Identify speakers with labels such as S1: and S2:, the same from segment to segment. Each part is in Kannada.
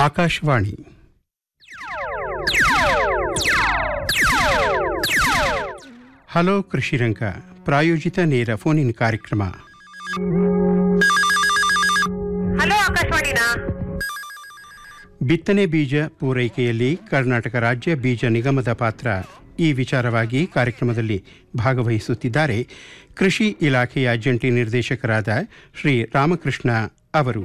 S1: ಆಕಾಶವಾಣಿ ಹಲೋ ಕೃಷಿರಂಗ ಪ್ರಾಯೋಜಿತ ನೇರ ಫೋನ್ ಇನ್ ಕಾರ್ಯಕ್ರಮ
S2: ಹಲೋ ಆಕಾಶವಾಣಿನಾ
S1: ಬಿತ್ತನೆ ಬೀಜ ಪೂರೈಕೆಯಲ್ಲಿ ಕರ್ನಾಟಕ ರಾಜ್ಯ ಬೀಜ ನಿಗಮದ ಪಾತ್ರ ಈ ವಿಚಾರವಾಗಿ ಕಾರ್ಯಕ್ರಮದಲ್ಲಿ ಭಾಗವಹಿಸುತ್ತಿದ್ದಾರೆ ಕೃಷಿ ಇಲಾಖೆಯ ಜಂಟಿ ನಿರ್ದೇಶಕರಾದ ಶ್ರೀ ರಾಮಕೃಷ್ಣ ಅವರು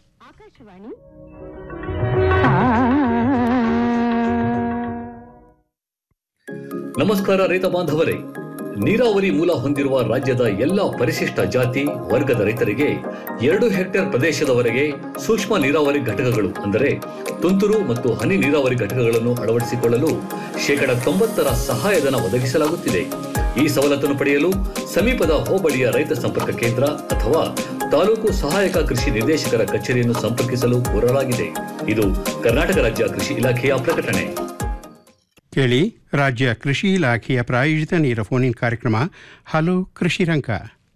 S3: ನಮಸ್ಕಾರ ರೈತ ಬಾಂಧವರೇ ನೀರಾವರಿ ಮೂಲ ಹೊಂದಿರುವ ರಾಜ್ಯದ ಎಲ್ಲ ಪರಿಶಿಷ್ಟ ಜಾತಿ ವರ್ಗದ ರೈತರಿಗೆ ಎರಡು ಹೆಕ್ಟೇರ್ ಪ್ರದೇಶದವರೆಗೆ ಸೂಕ್ಷ್ಮ ನೀರಾವರಿ ಘಟಕಗಳು ಅಂದರೆ ತುಂತುರು ಮತ್ತು ಹನಿ ನೀರಾವರಿ ಘಟಕಗಳನ್ನು ಅಳವಡಿಸಿಕೊಳ್ಳಲು ಶೇಕಡ ತೊಂಬತ್ತರ ಸಹಾಯಧನ ಒದಗಿಸಲಾಗುತ್ತಿದೆ ಈ ಸವಲತ್ತನ್ನು ಪಡೆಯಲು ಸಮೀಪದ ಹೋಬಳಿಯ ರೈತ ಸಂಪರ್ಕ ಕೇಂದ್ರ ಅಥವಾ ತಾಲೂಕು ಸಹಾಯಕ ಕೃಷಿ ನಿರ್ದೇಶಕರ ಕಚೇರಿಯನ್ನು ಸಂಪರ್ಕಿಸಲು ಕೋರಲಾಗಿದೆ ಇದು ಕರ್ನಾಟಕ ರಾಜ್ಯ ಕೃಷಿ ಇಲಾಖೆಯ ಪ್ರಕಟಣೆ
S1: ಕೇಳಿ ರಾಜ್ಯ ಕೃಷಿ ಇಲಾಖೆಯ ಪ್ರಾಯೋಜಿತ ನೇರ ಫೋನ್ ಇನ್ ಕಾರ್ಯಕ್ರಮ ಹಲೋ ಕೃಷಿರಂಗ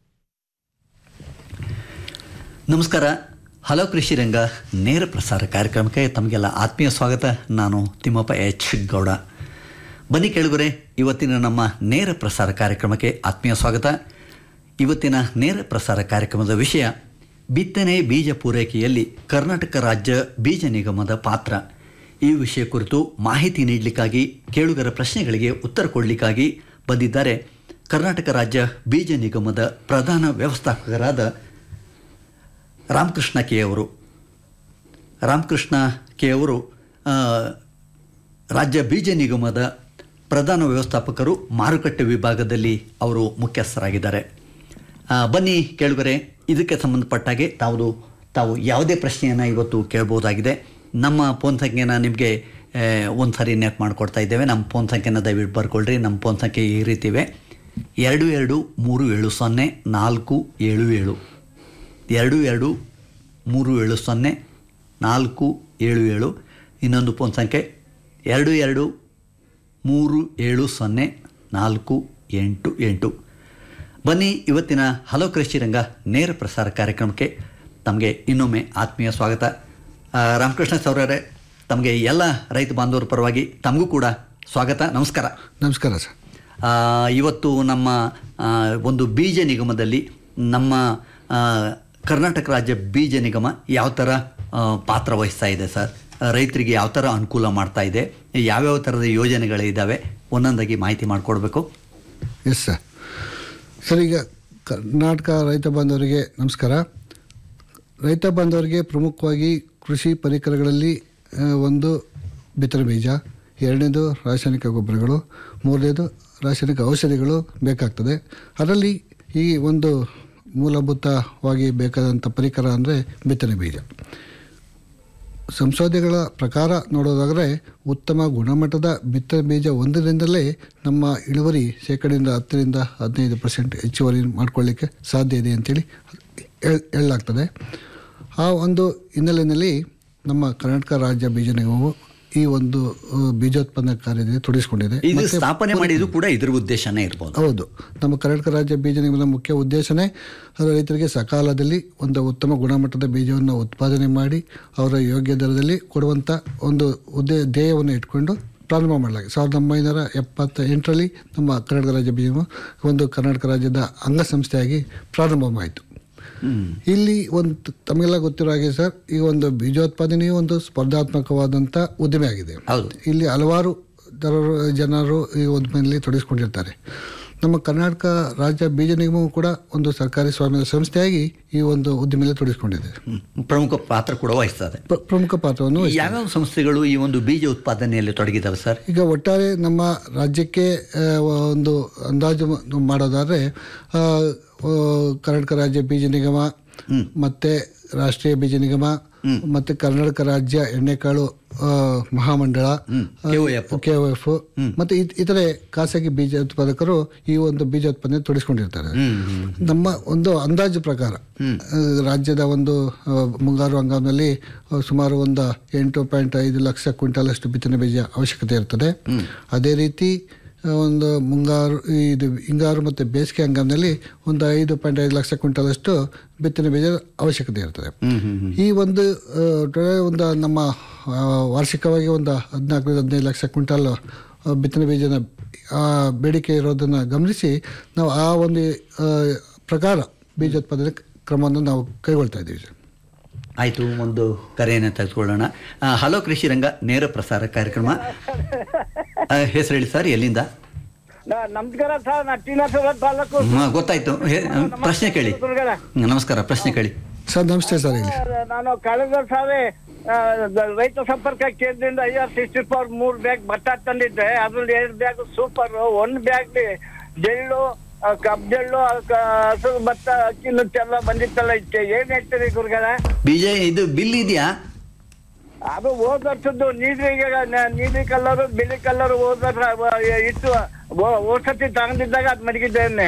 S4: ನಮಸ್ಕಾರ ಹಲೋ ಕೃಷಿ ರಂಗ ನೇರ ಪ್ರಸಾರ ಕಾರ್ಯಕ್ರಮಕ್ಕೆ ತಮಗೆಲ್ಲ ಆತ್ಮೀಯ ಸ್ವಾಗತ ನಾನು ತಿಮ್ಮಪ್ಪ ಎಚ್ ಗೌಡ ಬನ್ನಿ ಕೇಳುಗರೆ ಇವತ್ತಿನ ನಮ್ಮ ನೇರ ಪ್ರಸಾರ ಕಾರ್ಯಕ್ರಮಕ್ಕೆ ಆತ್ಮೀಯ ಸ್ವಾಗತ ಇವತ್ತಿನ ನೇರ ಪ್ರಸಾರ ಕಾರ್ಯಕ್ರಮದ ವಿಷಯ ಬಿತ್ತನೆ ಬೀಜ ಪೂರೈಕೆಯಲ್ಲಿ ಕರ್ನಾಟಕ ರಾಜ್ಯ ಬೀಜ ನಿಗಮದ ಪಾತ್ರ ಈ ವಿಷಯ ಕುರಿತು ಮಾಹಿತಿ ನೀಡಲಿಕ್ಕಾಗಿ ಕೇಳುಗರ ಪ್ರಶ್ನೆಗಳಿಗೆ ಉತ್ತರ ಕೊಡಲಿಕ್ಕಾಗಿ ಬಂದಿದ್ದಾರೆ ಕರ್ನಾಟಕ ರಾಜ್ಯ ಬೀಜ ನಿಗಮದ ಪ್ರಧಾನ ವ್ಯವಸ್ಥಾಪಕರಾದ ರಾಮಕೃಷ್ಣ ಕೆ ಅವರು ರಾಮಕೃಷ್ಣ ಕೆ ಅವರು ಆ, ರಾಜ್ಯ ಬೀಜ ನಿಗಮದ ಪ್ರಧಾನ ವ್ಯವಸ್ಥಾಪಕರು ಮಾರುಕಟ್ಟೆ ವಿಭಾಗದಲ್ಲಿ ಅವರು ಮುಖ್ಯಸ್ಥರಾಗಿದ್ದಾರೆ ಆ, ಬನ್ನಿ ಕೇಳುಗರೆ ಇದಕ್ಕೆ ಸಂಬಂಧಪಟ್ಟಾಗೆ ತಾವು ತಾವು ಯಾವುದೇ ಪ್ರಶ್ನೆಯನ್ನು ಇವತ್ತು ಕೇಳ್ಬೋದಾಗಿದೆ ನಮ್ಮ ಫೋನ್ ಸಂಖ್ಯೆನ ನಿಮಗೆ ಒಂದು ಸಾರಿ ನೆಟ್ ಮಾಡಿಕೊಡ್ತಾ ಇದ್ದೇವೆ ನಮ್ಮ ಫೋನ್ ಸಂಖ್ಯೆನ ದಯವಿಟ್ಟು ಬರ್ಕೊಳ್ರಿ ನಮ್ಮ ಫೋನ್ ಸಂಖ್ಯೆ ಈ ರೀತಿ ಇವೆ ಎರಡು ಎರಡು ಮೂರು ಏಳು ಸೊನ್ನೆ ನಾಲ್ಕು ಏಳು ಏಳು ಎರಡು ಎರಡು ಮೂರು ಏಳು ಸೊನ್ನೆ ನಾಲ್ಕು ಏಳು ಏಳು ಇನ್ನೊಂದು ಫೋನ್ ಸಂಖ್ಯೆ ಎರಡು ಎರಡು ಮೂರು ಏಳು ಸೊನ್ನೆ ನಾಲ್ಕು ಎಂಟು ಎಂಟು ಬನ್ನಿ ಇವತ್ತಿನ ಹಲೋ ಕೃಷಿ ರಂಗ ನೇರ ಪ್ರಸಾರ ಕಾರ್ಯಕ್ರಮಕ್ಕೆ ತಮಗೆ ಇನ್ನೊಮ್ಮೆ ಆತ್ಮೀಯ ಸ್ವಾಗತ ಆ, ರಾಮಕೃಷ್ಣ ಸೌರರೇ ತಮಗೆ ಎಲ್ಲ ರೈತ ಬಾಂಧವರ ಪರವಾಗಿ ತಮಗೂ ಕೂಡ ಸ್ವಾಗತ ನಮಸ್ಕಾರ
S5: ನಮಸ್ಕಾರ ಸರ್
S4: ಆ, ಇವತ್ತು ನಮ್ಮ ಆ, ಒಂದು ಬೀಜ ನಿಗಮದಲ್ಲಿ ನಮ್ಮ ಆ, ಕರ್ನಾಟಕ ರಾಜ್ಯ ಬೀಜ ನಿಗಮ ಯಾವ ಥರ ಆ, ಪಾತ್ರ ವಹಿಸ್ತಾ ಇದೆ ಸರ್ ಆ, ರೈತರಿಗೆ ಯಾವ ಥರ ಅನುಕೂಲ ಮಾಡ್ತಾ ಇದೆ ಯಾವ್ಯಾವ ಥರದ ಯೋಜನೆಗಳಿದ್ದಾವೆ ಒಂದೊಂದಾಗಿ ಮಾಹಿತಿ ಮಾಡಿಕೊಡ್ಬೇಕು
S5: ಎಸ್ ಸರ್ ಸರ್ ಈಗ ಕರ್ನಾಟಕ ರೈತ ಬಾಂಧವರಿಗೆ ನಮಸ್ಕಾರ ರೈತ ಬಾಂಧವರಿಗೆ ಪ್ರಮುಖವಾಗಿ ಕೃಷಿ ಪರಿಕರಗಳಲ್ಲಿ ಆ, ಒಂದು ಬಿತ್ತನೆ ಬೀಜ ಎರಡನೇದು ರಾಸಾಯನಿಕ ಗೊಬ್ಬರಗಳು ಮೂರನೇದು ರಾಸಾಯನಿಕ ಔಷಧಿಗಳು ಬೇಕಾಗ್ತದೆ ಅದರಲ್ಲಿ ಈ ಒಂದು ಮೂಲಭೂತವಾಗಿ ಬೇಕಾದಂಥ ಪರಿಕರ ಅಂದರೆ ಬಿತ್ತನೆ ಬೀಜ ಸಂಶೋಧನೆಗಳ ಪ್ರಕಾರ ನೋಡೋದಾದರೆ ಉತ್ತಮ ಗುಣಮಟ್ಟದ ಬಿತ್ತನೆ ಬೀಜ ಒಂದರಿಂದಲೇ ನಮ್ಮ ಇಳುವರಿ ಶೇಕಡದಿಂದ ಹತ್ತರಿಂದ ಹದಿನೈದು ಪರ್ಸೆಂಟ್ ಹೆಚ್ಚುವರಿ ಮಾಡ್ಕೊಳ್ಳಿಕ್ಕೆ ಸಾಧ್ಯ ಇದೆ ಅಂತೇಳಿ ಹೇಳ್- ಹೇಳಲಾಗ್ತದೆ ಆ ಒಂದು ಹಿನ್ನೆಲೆಯಲ್ಲಿ ನಮ್ಮ ಕರ್ನಾಟಕ ರಾಜ್ಯ ಬೀಜ ನಿಗಮವು ಈ ಒಂದು ಆ, ಬೀಜೋತ್ಪನ್ನ ಕಾರ್ಯದಲ್ಲಿ ತೊಡಗಿಸಿಕೊಂಡಿದೆ
S4: ಇದು
S5: ಮತ್ತೆ
S4: ಸ್ಥಾಪನೆ ಮಾಡಿದ್ದು ಕೂಡ ಇದ್ರ ಉದ್ದೇಶನೇ ಇರ್ಬೋದು
S5: ಹೌದು ನಮ್ಮ ಕರ್ನಾಟಕ ರಾಜ್ಯ ಬೀಜ ನಿಗಮದ ಮುಖ್ಯ ಉದ್ದೇಶನೇ ರೈತರಿಗೆ ಸಕಾಲದಲ್ಲಿ ಒಂದು ಉತ್ತಮ ಗುಣಮಟ್ಟದ ಬೀಜವನ್ನು ಉತ್ಪಾದನೆ ಮಾಡಿ ಅವರ ಯೋಗ್ಯ ದರದಲ್ಲಿ ಕೊಡುವಂಥ ಒಂದು ಉದ್ದೇ ಧ್ಯೇಯವನ್ನು ಇಟ್ಕೊಂಡು ಪ್ರಾರಂಭ ಮಾಡಲಾಗಿದೆ ಸಾವಿರದ ಒಂಬೈನೂರ ಎಪ್ಪತ್ತ ಎಂಟರಲ್ಲಿ ನಮ್ಮ ಕರ್ನಾಟಕ ರಾಜ್ಯ ಬೀಜ ನಿಗಮ ಒಂದು ಕರ್ನಾಟಕ ರಾಜ್ಯದ ಅಂಗಸಂಸ್ಥೆಯಾಗಿ ಪ್ರಾರಂಭವಾಯಿತು ಇಲ್ಲಿ ಒಂದು ತಮಗೆಲ್ಲ ಗೊತ್ತಿರೋ ಹಾಗೆ ಸರ್ ಈ ಒಂದು ಬೀಜೋತ್ಪಾದನೆಯು ಒಂದು ಸ್ಪರ್ಧಾತ್ಮಕವಾದಂಥ ಉದ್ದಿಮೆ ಆಗಿದೆ
S4: ಹೌದು.
S5: ಇಲ್ಲಿ ಹಲವಾರು ಜನರು ಜನರು ಈ ಉದ್ಯಮದಲ್ಲಿ ತೊಡಗಿಸ್ಕೊಂಡಿರ್ತಾರೆ ನಮ್ಮ ಕರ್ನಾಟಕ ರಾಜ್ಯ ಬೀಜ ನಿಗಮವು ಕೂಡ ಒಂದು ಸರ್ಕಾರಿ ಸ್ವಾಮ್ಯದ ಸಂಸ್ಥೆಯಾಗಿ ಈ ಒಂದು ಉದ್ಯಮದಲ್ಲಿ ತೊಡಗಿಸ್ಕೊಂಡಿದೆ
S4: ಹ್ಮ್. ಪ್ರಮುಖ ಪಾತ್ರ ಕೂಡ ವಹಿಸ್ತದೆ
S5: ಪ್ರ- ಪ್ರಮುಖ ಪಾತ್ರವನ್ನು ವಹಿಸಿದೆ.
S4: ಯಾವ್ಯಾವ ಸಂಸ್ಥೆಗಳು ಈ ಒಂದು ಬೀಜ ಉತ್ಪಾದನೆಯಲ್ಲಿ ತೊಡಗಿದ್ದಾವೆ ಸರ್
S5: ಈಗ ಒಟ್ಟಾರೆ ನಮ್ಮ ರಾಜ್ಯಕ್ಕೆ ಆ, ಒಂದು ಅಂದಾಜು ಮ- ಮಾಡೋದಾದ್ರೆ ಆ, ಆ, ಕರ್ನಾಟಕ ರಾಜ್ಯ ಬೀಜ ನಿಗಮ ಮತ್ತೆ ರಾಷ್ಟ್ರೀಯ ಬೀಜ ನಿಗಮ ಮತ್ತೆ ಕರ್ನಾಟಕ ರಾಜ್ಯ ಎಣ್ಣೆಕಾಳು ಆ, ಮಹಾಮಂಡಳ
S4: KOF.
S5: ಕೆಒಎಫ್ ಮತ್ತೆ ಇತ್- ಇತರೆ ಖಾಸಗಿ ಬೀಜ ಉತ್ಪಾದಕರು ಈ ಒಂದು ಬೀಜ ಉತ್ಪಾದನೆ ತೊಡಗಿಸ್ಕೊಂಡಿರ್ತಾರೆ ನಮ್ಮ ಒಂದು ಅಂದಾಜು ಪ್ರಕಾರ ಆ, ರಾಜ್ಯದ ಒಂದು ಆ, ಮುಂಗಾರು ಹಂಗಾಮಿನಲ್ಲಿ ಆ, ಸುಮಾರು ಒಂದು ಎಂಟು ಪಾಯಿಂಟ್ ಐದು ಲಕ್ಷ ಕ್ವಿಂಟಾಲ್ ಅಷ್ಟು ಬಿತ್ತನೆ ಬೀಜ ಅವಶ್ಯಕತೆ ಇರ್ತದೆ ಅದೇ ರೀತಿ ಆ, ಒಂದು ಮುಂಗಾರು ಇದು ಹಿಂಗಾರು ಮತ್ತು ಬೇಸಿಗೆ ಹಂಗಾಮಿನಲ್ಲಿ ಒಂದು ಐದು ಪಾಯಿಂಟ್ ಐದು ಲಕ್ಷ ಕ್ವಿಂಟಾಲಷ್ಟು ಬಿತ್ತನೆ ಬೀಜ ಅವಶ್ಯಕತೆ ಇರ್ತದೆ ಈ ಒಂದು ಆ, ಒಟ್ಟಾರೆ ಒಂದು ನಮ್ಮ ಆ, ವಾರ್ಷಿಕವಾಗಿ ಒಂದು ಹದಿನಾಲ್ಕರಿಂದ ಹದಿನೈದು ಲಕ್ಷ ಕ್ವಿಂಟಲ್ ಆ, ಬಿತ್ತನೆ ಬೀಜನ ಆ, ಬೇಡಿಕೆ ಇರೋದನ್ನು ಗಮನಿಸಿ ನಾವು ಆ ಒಂದು ಆ, ಪ್ರಕಾರ ಬೀಜೋತ್ಪಾದನೆ ಕ್ರಮವನ್ನು ನಾವು ಕೈಗೊಳ್ತಾ ಇದ್ದೀವಿ ಸರ್
S4: ಆಯಿತು ಒಂದು ಕರೆಯನ್ನು ತೆಗೆದುಕೊಳ್ಳೋಣ ಆ, ಹಲೋ ಕೃಷಿ ರಂಗ ನೇರ ಪ್ರಸಾರ ಕಾರ್ಯಕ್ರಮ ಆ, ಹೆಸರು ಹೇಳಿ ಸರ್ ಎಲ್ಲಿಂದ
S6: ನ- ನಮಸ್ಕಾರ ಸರ್ ನಾ ಟಿ ನರಸೀಪುರ ತಾಲೂಕು
S4: ಹ್ಮ್, ಗೊತ್ತಾಯ್ತು ಹೇ- ಪ್ರಶ್ನೆ ಕೇಳಿ
S6: ಗುರುಗಳೇ.
S4: ಹ್ಮ್, ನಮಸ್ಕಾರ ಪ್ರಶ್ನೆ ಕೇಳಿ
S5: ಸರ್ ನಮಸ್ತೆ ಸರ್ ಹೇಳಿ
S6: ನಾನು ಕಳೆದ ಸಾರಿ ಆ, ದ- ರೈತ ಸಂಪರ್ಕ ಕೇಂದ್ರದಿಂದ ಐ ಆರ್ ಸಿಕ್ಸ್ಟಿ ಫೋರ್ ಮೂರ್ ಬ್ಯಾಗ್ ಭತ್ತ ತಂದಿದ್ದೆ ಅದ್ರಲ್ಲಿ ಎರಡು ಬ್ಯಾಗ್ ಸೂಪರ್ ಒಂದ್ ಬ್ಯಾಗ್ ಜೆಳ್ಳು ಆ, ಕಬ್ಬ್ ಜೆಳ್ಳು ಆ, ಕ- ಹಸಿರು ಭತ್ತ ಅಕ್ಕಿ ನುಚ್ಚ ಎಲ್ಲ ಬಂದಿತ್ತಲ್ಲ ಇಕ್ಕೆ ಏನ್ ಹೇಳ್ತೀರಿ ಗುರುಗಳ
S4: ಬೀಜ ಇದು ಬಿಲ್ ಇದೆಯಾ
S6: ಅದು ಹೋದ ವರ್ಷದ್ದು ನೀಲಿ ನ- ನೀಲಿ ಕಲರು ಬಿಳಿ ಕಲರ್ ಹೋದ ವರ್ಷ ಇಟ್ಟು ಔಷಧಿ ತಗೊಂಡಿದ್ದಾಗ ಅದ್ ಮಡಗಿದ್ದೇನೆ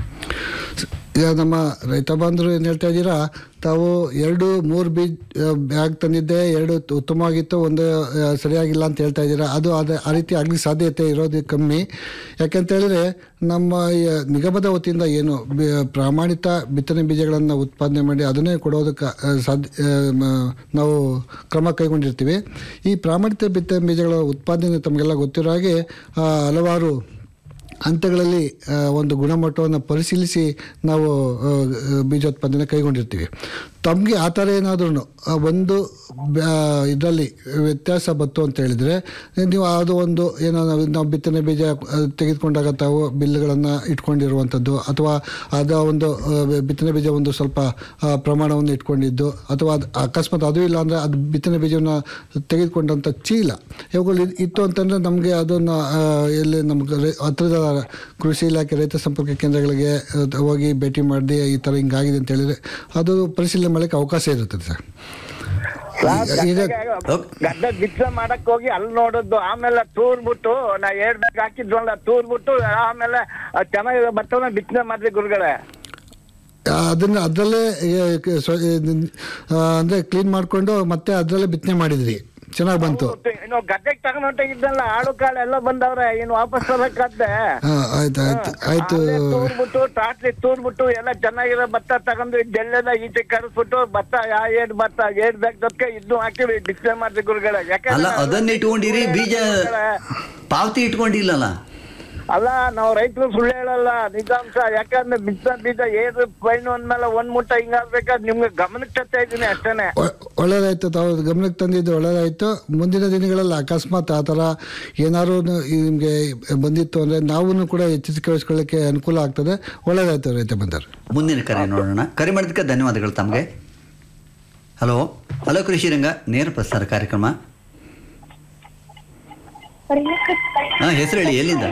S5: ಈಗ ನಮ್ಮ ರೈತ ಬಾಂಧವರು ಏನು ಹೇಳ್ತಾ ಇದ್ದೀರಾ ತಾವು ಎರಡು ಮೂರು ಬೀಜ ಬ್ಯಾಗ್ ತಂದಿದ್ದೆ ಎರಡು ತ- ಉತ್ತಮವಾಗಿತ್ತು ಒಂದು ಆ, ಸರಿಯಾಗಿಲ್ಲ ಅಂತ ಹೇಳ್ತಾ ಇದ್ದೀರಾ ಅದು ಅದ ಆ ರೀತಿ ಆಗಲಿ ಸಾಧ್ಯತೆ ಇರೋದು ಕಮ್ಮಿ ಯಾಕೆಂತ ಹೇಳಿದ್ರೆ ನಮ್ಮ ಈ ನಿಗಮದ ವತಿಯಿಂದ ಏನು ಬಿ- ಪ್ರಾಮಾಣಿತ ಬಿತ್ತನೆ ಬೀಜಗಳನ್ನು ಉತ್ಪಾದನೆ ಮಾಡಿ ಅದನ್ನೇ ಕೊಡೋದಕ್ಕೆ ಆ, ಸಾಧ್ಯ ಆ, ಮ- ನಾವು ಕ್ರಮ ಕೈಗೊಂಡಿರ್ತೀವಿ ಈ ಪ್ರಾಮಾಣಿತ ಬಿತ್ತನೆ ಬೀಜಗಳ ಉತ್ಪಾದನೆ ತಮಗೆಲ್ಲ ಗೊತ್ತಿರೋ ಹಾಗೆ ಆ, ಹಲವಾರು ಹಂತಗಳಲ್ಲಿ ಆ, ಒಂದು ಗುಣಮಟ್ಟವನ್ನು ಪರಿಶೀಲಿಸಿ ನಾವು ಆ, ಬೀಜೋತ್ಪಾದನೆ ಕೈಗೊಂಡಿರ್ತೀವಿ ತಮಗೆ ಆ ಥರ ಏನಾದ್ರೂ ಒಂದು ಇದರಲ್ಲಿ ವ್ಯತ್ಯಾಸ ಬಂತು ಅಂತ ಹೇಳಿದರೆ ನೀವು ಅದು ಒಂದು ಏನೋ ನಾವು ನಾವು ಬಿತ್ತನೆ ಬೀಜ ಆ, ತೆಗೆದುಕೊಂಡಾಗ ತಾವು ಬಿಲ್ಗಳನ್ನು ಇಟ್ಕೊಂಡಿರುವಂಥದ್ದು ಅಥವಾ ಅದ ಒಂದು ಆ, ಬಿತ್ತನೆ ಬೀಜ ಒಂದು ಸ್ವಲ್ಪ ಆ, ಪ್ರಮಾಣವನ್ನು ಇಟ್ಕೊಂಡಿದ್ದು ಅಥವಾ ಅದು ಅಕಸ್ಮಾತ್ ಅದು ಇಲ್ಲ ಅಂದರೆ ಅದು ಬಿತ್ತನೆ ಬೀಜವನ್ನು ತೆಗೆದುಕೊಂಡಂಥ ಚೀಲ ಇವುಗಳು ಇದ್- ಇತ್ತು ಅಂತಂದರೆ ನಮಗೆ ಅದನ್ನು ಆ, ಎಲ್ಲಿ ನಮ್ಗೆ ರೈ- ಹತ್ತಿರದ ಕೃಷಿ ಇಲಾಖೆ ರೈತ ಸಂಪರ್ಕ ಕೇಂದ್ರಗಳಿಗೆ ಆ, ಹೋಗಿ ಭೇಟಿ ಮಾಡಿ ಈ ಥರ ಹಿಂಗಾಗಿದೆ ಅಂತ ಹೇಳಿದರೆ ಅದು ಪರಿಶೀಲನೆ ಮಾಡೋಕ್ಕೆ ಅವಕಾಶ ಇರುತ್ತದೆ ಸರ್ ಈಗ
S6: ಗದ್ದೆ ಬಿತ್ತನೆ ಮಾಡಕ್ ಹೋಗಿ ಅಲ್ಲಿ ನೋಡದ್ದು ಆಮೇಲೆ ತೂರ್ಬಿಟ್ಟು ನಾ ಎರಡ್ ಬ್ಯಾಗ್ ಹಾಕಿದ್ವಲ್ಲ ತೂರ್ಬಿಟ್ಟು ಆಮೇಲೆ ಅದ್ ಚೆನ್ನಾಗಿರೋ ಭತ್ತವನ್ನ ಬಿತ್ತನೆ ಮಾಡಿದ್ವಿ ಗುರುಗಳೇ
S5: ಅದನ್ನು ಅದರಲ್ಲೇ ಅಂದರೆ ಕ್ಲೀನ್ ಮಾಡಿಕೊಂಡು ಮತ್ತೆ ಅದರಲ್ಲೇ ಬಿತ್ತನೆ ಮಾಡಿದ್ರಿ ಚೆನ್ನಾಗಿ ಬಂತು
S6: ಇನ್ನು ಗದ್ದೆಗೆ ತಗೊಂಡ್ ಹೊಂಟೋಗಿದ್ದಲ್ಲ ಆಳು ಕಾಳು ಎಲ್ಲ ಬಂದವ್ರೆ ಇನ್ನು ವಾಪಸ್ ಬರಕಾದ್ದೆ
S5: ಹಾಂ ಆಯ್ತು ಆಯ್ತು ಆಯಿತು
S6: ತೂರ್ಬಿಟ್ಟು ಟ್ರಾಟ್ಲಿ ತೂರ್ಬಿಟ್ಟು ಎಲ್ಲ ಚೆನ್ನಾಗಿರೋ ಭತ್ತ ತಗೊಂಡು ಇದೆಲ್ಲ ಈಚೆ ಕರೆಸ್ಬಿಟ್ಟು ಭತ್ತ ಯಾ ಏಡ್ ಭತ್ತ ಏಡ್ ಬ್ಯಾಗ್ ದಕ್ಕೆ ಇದ್ದು ಹಾಕಿ ಬಿತ್ತನೆ ಮಾಡಿದ್ವಿ ಗುರುಗಳೇ
S4: ಅಲ್ಲ
S6: ಯಾಕಂದ್ರೆ
S4: ಅದನ್ನ ಇಟ್ಕೊಂಡಿರಿ ಬೀಜ ಪಾವತಿ ಇಟ್ಕೊಂಡಿಲ್ಲಲ್ಲ
S6: ಅಲ್ಲ ನಾವು ರೈತರು ಸುಳ್ಳು ಹೇಳಲ್ಲ ನಿಜಾಂಶ ಯಾಕಂದ್ರೆ ಬಿತ್ತ ಬೀಜ ಏರು ಪೈನು ಅಂದ್ಮೇಲೆ ಒಂದ್ ಮುಟ್ಟ ಹಿಂಗಾಗ್ಬೇಕಾದ್ರೆ ನಿಮ್ಗೆ ಗಮನಕ್ಕೆ ತರ್ತಾ ಇದ್ದೀನಿ ಅಷ್ಟೇನೆ
S5: ಒ- ಒಳ್ಳೆದಾಯ್ತು ತಾವು ಗಮನಕ್ಕೆ ತಂದಿದ್ದು ಒಳ್ಳೆದಾಯ್ತು ಮುಂದಿನ ದಿನಗಳಲ್ಲಿ ಅಕಸ್ಮಾತ್ ಆ ಥರ ಏನಾದ್ರು ನಿಮಗೆ ಬಂದಿತ್ತು ಅಂದರೆ ನಾವು ಕೂಡ ಎಚ್ಚರಿಕೆ ವಹಿಸ್ಕೊಳ್ಳೋಕ್ಕೆ ಅನುಕೂಲ ಆಗ್ತದೆ ಒಳ್ಳೆದಾಯ್ತು ರೈತ ಬಂದರು
S4: ಮುಂದಿನ ಕರೆ ನೋಡೋಣ ಕರೆ ಮಾಡಿದ್ದಕ್ಕೆ ಧನ್ಯವಾದಗಳು ತಮಗೆ ಹಲೋ ಹಲೋ ಕೃಷಿ ರಂಗ ನೇರ ಪ್ರಸಾರ ಕಾರ್ಯಕ್ರಮ ಹಾಂ ಹೆಸರು ಹೇಳಿ ಎಲ್ಲಿಂದ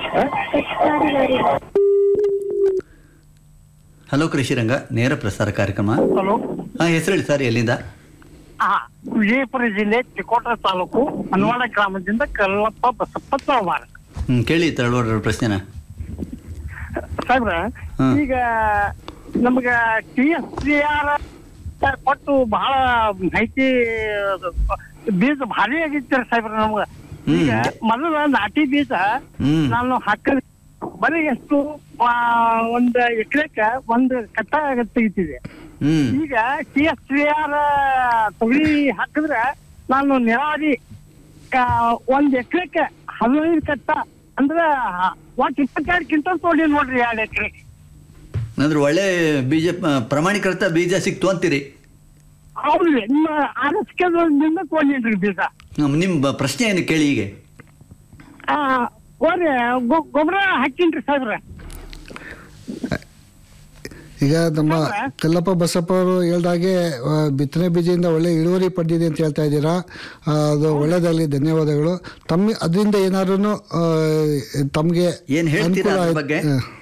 S4: ಹಲೋ ಕೃಷಿ ರಂಗ ನೇರ ಪ್ರಸಾರ ಕಾರ್ಯಕ್ರಮ
S6: ಹಲೋ
S4: ಹಾಂ ಹೆಸರು ಹೇಳಿ ಸರ್ ಎಲ್ಲಿಂದ
S6: ವಿಜಯಪುರ ಜಿಲ್ಲೆ ಚಿಕೋಟ ತಾಲೂಕು ಹನ್ವಾಡ ಗ್ರಾಮದಿಂದ ಕಲ್ಲಪ್ಪ ಬಸಪ್ಪ ಚೌಹಾರ
S4: ಹ್ಞೂ ಕೇಳಿ ತಳವಾಡ್ರ ಪ್ರಶ್ನೆನ
S6: ಸಾಹೇಬ್ರ
S4: ಹ್ಮ್.
S6: ಈಗ ನಮ್ಗ ಟಿ ಎಸ್ ಸಿ ಆರ್ ಕೊಟ್ಟು ಬಹಳ ಮಾಹಿತಿ ಬೀಜ ಭಾರಿ ಆಗಿತ್ತು ಸಾಹೇಬ್ರ ನಮ್ಗ
S4: ಹ್ಮ್.
S6: ಈಗ ಮೊದಲ ನಾಟಿ ಬೀಜ
S4: ಹ್ಮ್.
S6: ನಾನು ಹಾಕಲ್ ಬರೀ ಎಷ್ಟು ಆ, ಒಂದ್ ಎಕರೆಕ ಒಂದ್ ಕಟ್ಟ ತೆಗಿತಿದೆ
S4: ಹ್ಞೂ
S6: ಈಗ ಟಿ ಎಸ್ ಸಿ ಆರ್ ತೊಗರಿ ಹಾಕಿದ್ರೆ ನಾನು ನೀರಾವರಿ ಕ- ಒಂದ್ ಎಕರೆಕ್ಕೆ ಹದಿನೈದು ಕಟ್ಟ ಅಂದ್ರ ಒಟ್ಟು ಇಪ್ಪತ್ತೆರಡು ಕ್ವಿಂಟಲ್ ತೊಗೊಂಡಿ ನೋಡ್ರಿ ಎರಡು ಎಕರೆ
S4: ಅಂದ್ರೆ ಒಳ್ಳೆ ಬೀಜ ಪ- ಪ್ರಮಾಣೀಕೃತ ಬೀಜ ಸಿಕ್ತು ಅಂತೀರಿ
S6: ಹೌದ್ರಿ ನಿಮ್ಮ ಆರ್ ಎಸ್ ಕೆದಿಂದ ತೊಗೊಂಡಿನ್ರಿ ಬೀಜ
S4: ಹ್ಮ್, ನಿಮ್ಮ ಪ್ರಶ್ನೆ ಏನು ಕೇಳಿ ಈಗ
S6: ಆ, ಹೋರಿ ಗೊ- ಗೊಬ್ಬರ ಹಾಕಿನ್ರಿ ಸಾಹೇಬ್ರ
S5: ಈಗ ನಮ್ಮ ಕಲ್ಲಪ್ಪ ಬಸಪ್ಪ ಅವರು ಹೇಳ್ದಾಗೆ ಆ, ಬಿತ್ತನೆ ಬೀಜದಿಂದ ಒಳ್ಳೆ ಇಳುವರಿ ಪಡೆದಿದೆ ಅಂತ ಹೇಳ್ತಾ ಇದ್ದೀರಾ ಆ, ಅದು ಒಳ್ಳೆಯದಾಗಲಿ ಧನ್ಯವಾದಗಳು ತಮ್ಮ ಅದರಿಂದ ಏನಾದ್ರು ತಮಗೆ
S4: ಏನ್ ಹೇಳ್ತೀರಾ ಅದ್ರ ಬಗ್ಗೆ?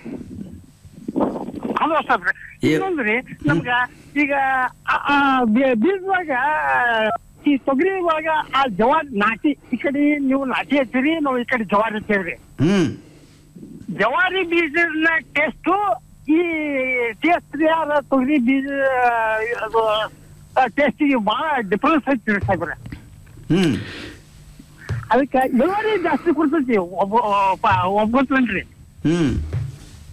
S6: ಹಲೋ ಸಾಹೇಬ್ರ
S4: ಏ-
S6: ಇನ್ನೊಂದ್ರಿ ನಮ್ಗ ಈಗ ಆ, ಆ, ಬೀ- ಬೀಜದಾಗ ಈ ತೊಗರಿ ಒಳಗ ಆ ಜವಾರಿ ನಾಟಿ ಈ ಕಡೆ ನೀವು ನಾಟಿ ಹಚ್ಚಿರಿ ನಾವು ಈ ಕಡೆ ಜವಾರಿ ಹಚ್ಚಿವ್ರಿ
S4: ಹ್ಞೂ
S6: ಜವಾರಿ ಬೀಜದ ಟೇಸ್ಟು ಈ ಟೇಸ್ಟ್ ಯಾರ ತೊಗರಿ ಬೀಜ ಅದು ಟೇಸ್ಟಿಗೆ ಬಹಳ ಡಿಫ್ರೆನ್ಸ್ ಐತಿ ಸಾಹೇಬ್ರೆ
S4: ಹ್ಞೂ
S6: ಅದಕ್ಕೆ ಇಳುವರಿ ಜಾಸ್ತಿ ಕೊಡ್ತೈತಿ ಒಬ್ಬ ಒಬ್ಬತ್ವನ್ರಿ
S4: ಹ್ಞೂ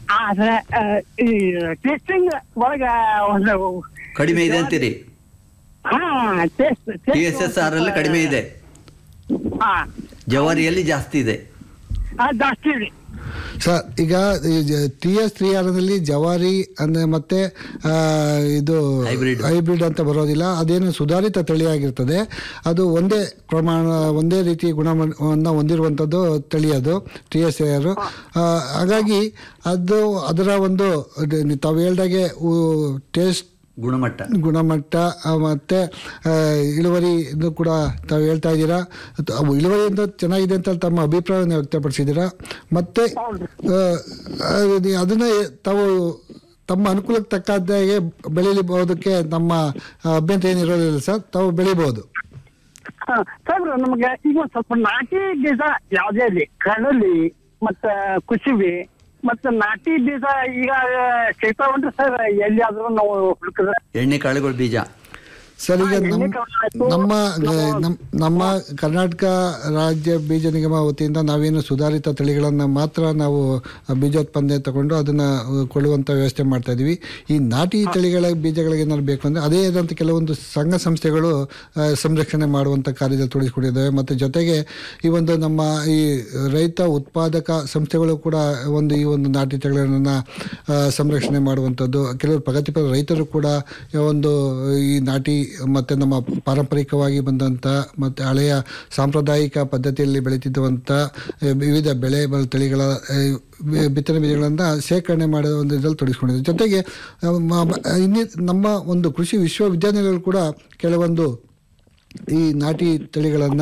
S6: ಆದ್ರೆ ಆ, ಈ ಟೇಸ್ಟಿಂಗ್ ಒಳಗ ಒಂದು
S4: ಕಡಿಮೆ ಇದೆ ಅಂತೀರಿ
S6: ಹಾ taste
S4: T S S R ಅಲ್ಲಿ ಕಡಿಮೆ ಇದೆ
S6: ಹಾ
S4: ಜವಾರಿಯಲ್ಲಿ ಜಾಸ್ತಿ ಇದೆ
S6: ಆ, ಜಾಸ್ತಿ ಇದೆ
S5: ಸರ್ ಈಗ ಟಿ ಎಸ್ ತ್ರೀ ಆರ್ನಲ್ಲಿ ಜವಾರಿ ಅಂದ್ರೆ ಮತ್ತೆ ಆ, ಇದು
S4: Hybrid.
S5: ಹೈಬ್ರಿಡ್ ಅಂತ ಬರೋದಿಲ್ಲ ಅದೇನು ಸುಧಾರಿತ ತಳಿಯಾಗಿರ್ತದೆ ಅದು ಒಂದೇ ಪ್ರಮಾಣ ಒಂದೇ ರೀತಿ ಗುಣವನ್ನು ಹೊಂದಿರುವಂಥದ್ದು ತಳಿ ಅದು ಟಿ ಎಸ್ ಆರ್ ಹಾಗಾಗಿ ಅದು ಅದರ ಒಂದು ಅದು ತಾವು ಹೇಳ್ದಾಗೆ ಟೇಸ್ಟ್
S4: ಗುಣಮಟ್ಟ
S5: ಗುಣಮಟ್ಟ ಆ, ಮತ್ತೆ ಆ, ಇಳುವರಿ ಇದು ಕೂಡ ತಾವು ಹೇಳ್ತಾ ಇದ್ದೀರಾ ಅದು ಅವು ಇಳುವರಿಯಿಂದ ಚೆನ್ನಾಗಿದೆ ಅಂತ ತಮ್ಮ ಅಭಿಪ್ರಾಯವನ್ನು ವ್ಯಕ್ತಪಡಿಸಿದ್ದೀರಾ ಮತ್ತೆ ಆ, ಅದು- ಅದನ್ನ ತಾವು ತಮ್ಮ ಅನುಕೂಲಕ್ಕೆ ತಕ್ಕದ್ದಾಗೆ ಬೆಳೀಲಿಬೋದಕ್ಕೆ ನಮ್ಮ ಆ, ಅಭ್ಯಂತರ ಏನಿರೋದಿಲ್ಲ ಸರ್ ತಾವು ಬೆಳಿಬೋದು
S6: ಹಾ, ಸಾಹೇಬ್ರ ನಮಗೆ ಈಗ ಒಂದ್ ಸ್ವಲ್ಪ ನಾಟಿ ಬೀಜ ಯಾವ್ದೇ ಇರಲಿ ಕಡಲಿ ಮತ್ತ ಕುಸುಬಿ ಮತ್ತ ನಾಟಿ ಬೀಜ ಈಗ ಸಿಗ್ತಾವನ್ರಿ ಸರ್ ಎಲ್ಲಿಯಾದ್ರೂ ನಾವು ಹುಡುಕಿದ್ರೆ
S4: ಎಣ್ಣೆ ಕಾಳುಗಳ ಬೀಜ
S5: ಸರ್ ಈಗ
S6: ಹಾ,
S5: ನಮ್ಮ
S6: ಎಣ್ಣೆ ಕಾಳು ಆಯ್ತು.
S5: ನಮ್ಮ
S6: ನಾವು-
S5: ನಮ್ಮ ನಮ್ಮ ಕರ್ನಾಟಕ ರಾಜ್ಯ ಬೀಜ ನಿಗಮ ವತಿಯಿಂದ ನಾವೇನು ಸುಧಾರಿತ ತಳಿಗಳನ್ನು ಮಾತ್ರ ನಾವು ಬೀಜೋತ್ಪಾದನೆ ತಗೊಂಡು ಅದನ್ನು ಕೊಳ್ಳುವಂಥ ವ್ಯವಸ್ಥೆ ಮಾಡ್ತಾ ಇದ್ದೀವಿ ಈ ನಾಟಿ ತಳಿಗಳ ಬೀಜಗಳಿಗೆ ಏನಾದ್ರು ಬೇಕು ಅಂದರೆ ಅದೇ ಆದಂಥ ಕೆಲವೊಂದು ಸಂಘ ಸಂಸ್ಥೆಗಳು ಆ, ಸಂರಕ್ಷಣೆ ಮಾಡುವಂಥ ಕಾರ್ಯದಲ್ಲಿ ತೊಡಗಿಸಿಕೊಂಡಿದ್ದಾವೆ ಮತ್ತು ಜೊತೆಗೆ ಈ ಒಂದು ನಮ್ಮ ಈ ರೈತ ಉತ್ಪಾದಕ ಸಂಸ್ಥೆಗಳು ಕೂಡ ಒಂದು ಈ ಒಂದು ನಾಟಿ ತಳಿಗಳನ್ನು ಸಂರಕ್ಷಣೆ ಮಾಡುವಂಥದ್ದು ಕೆಲವರು ಪ್ರಗತಿಪರ ರೈತರು ಕೂಡ ಒಂದು ಈ ನಾಟಿ ಮತ್ತು ನಮ್ಮ ಪಾರಂಪರಿಕವಾಗಿ ಬಂದಂಥ ಮತ್ತು ಹಳೆಯ ಸಾಂಪ್ರದಾಯಿಕ ಪದ್ಧತಿಯಲ್ಲಿ ಬೆಳೀತಿದ್ದಂಥ ವಿವಿಧ ಬೆಳೆ ಬ- ತಳಿಗಳ ಆ, ಬಿ- ಬಿತ್ತನೆ ಬೀಜಗಳನ್ನು ಶೇಖರಣೆ ಮಾಡುವ ಒಂದು ಇದರಲ್ಲಿ ತೊಡಗಿಸ್ಕೊಂಡಿದೆ ಜೊತೆಗೆ ಆ, ಮ- ಮ- ಇನ್ನಿ ನಮ್ಮ ಒಂದು ಕೃಷಿ ವಿಶ್ವವಿದ್ಯಾನಿಲಯಗಳು ಕೂಡ ಕೆಲವೊಂದು ಈ ನಾಟಿ ತಳಿಗಳನ್ನು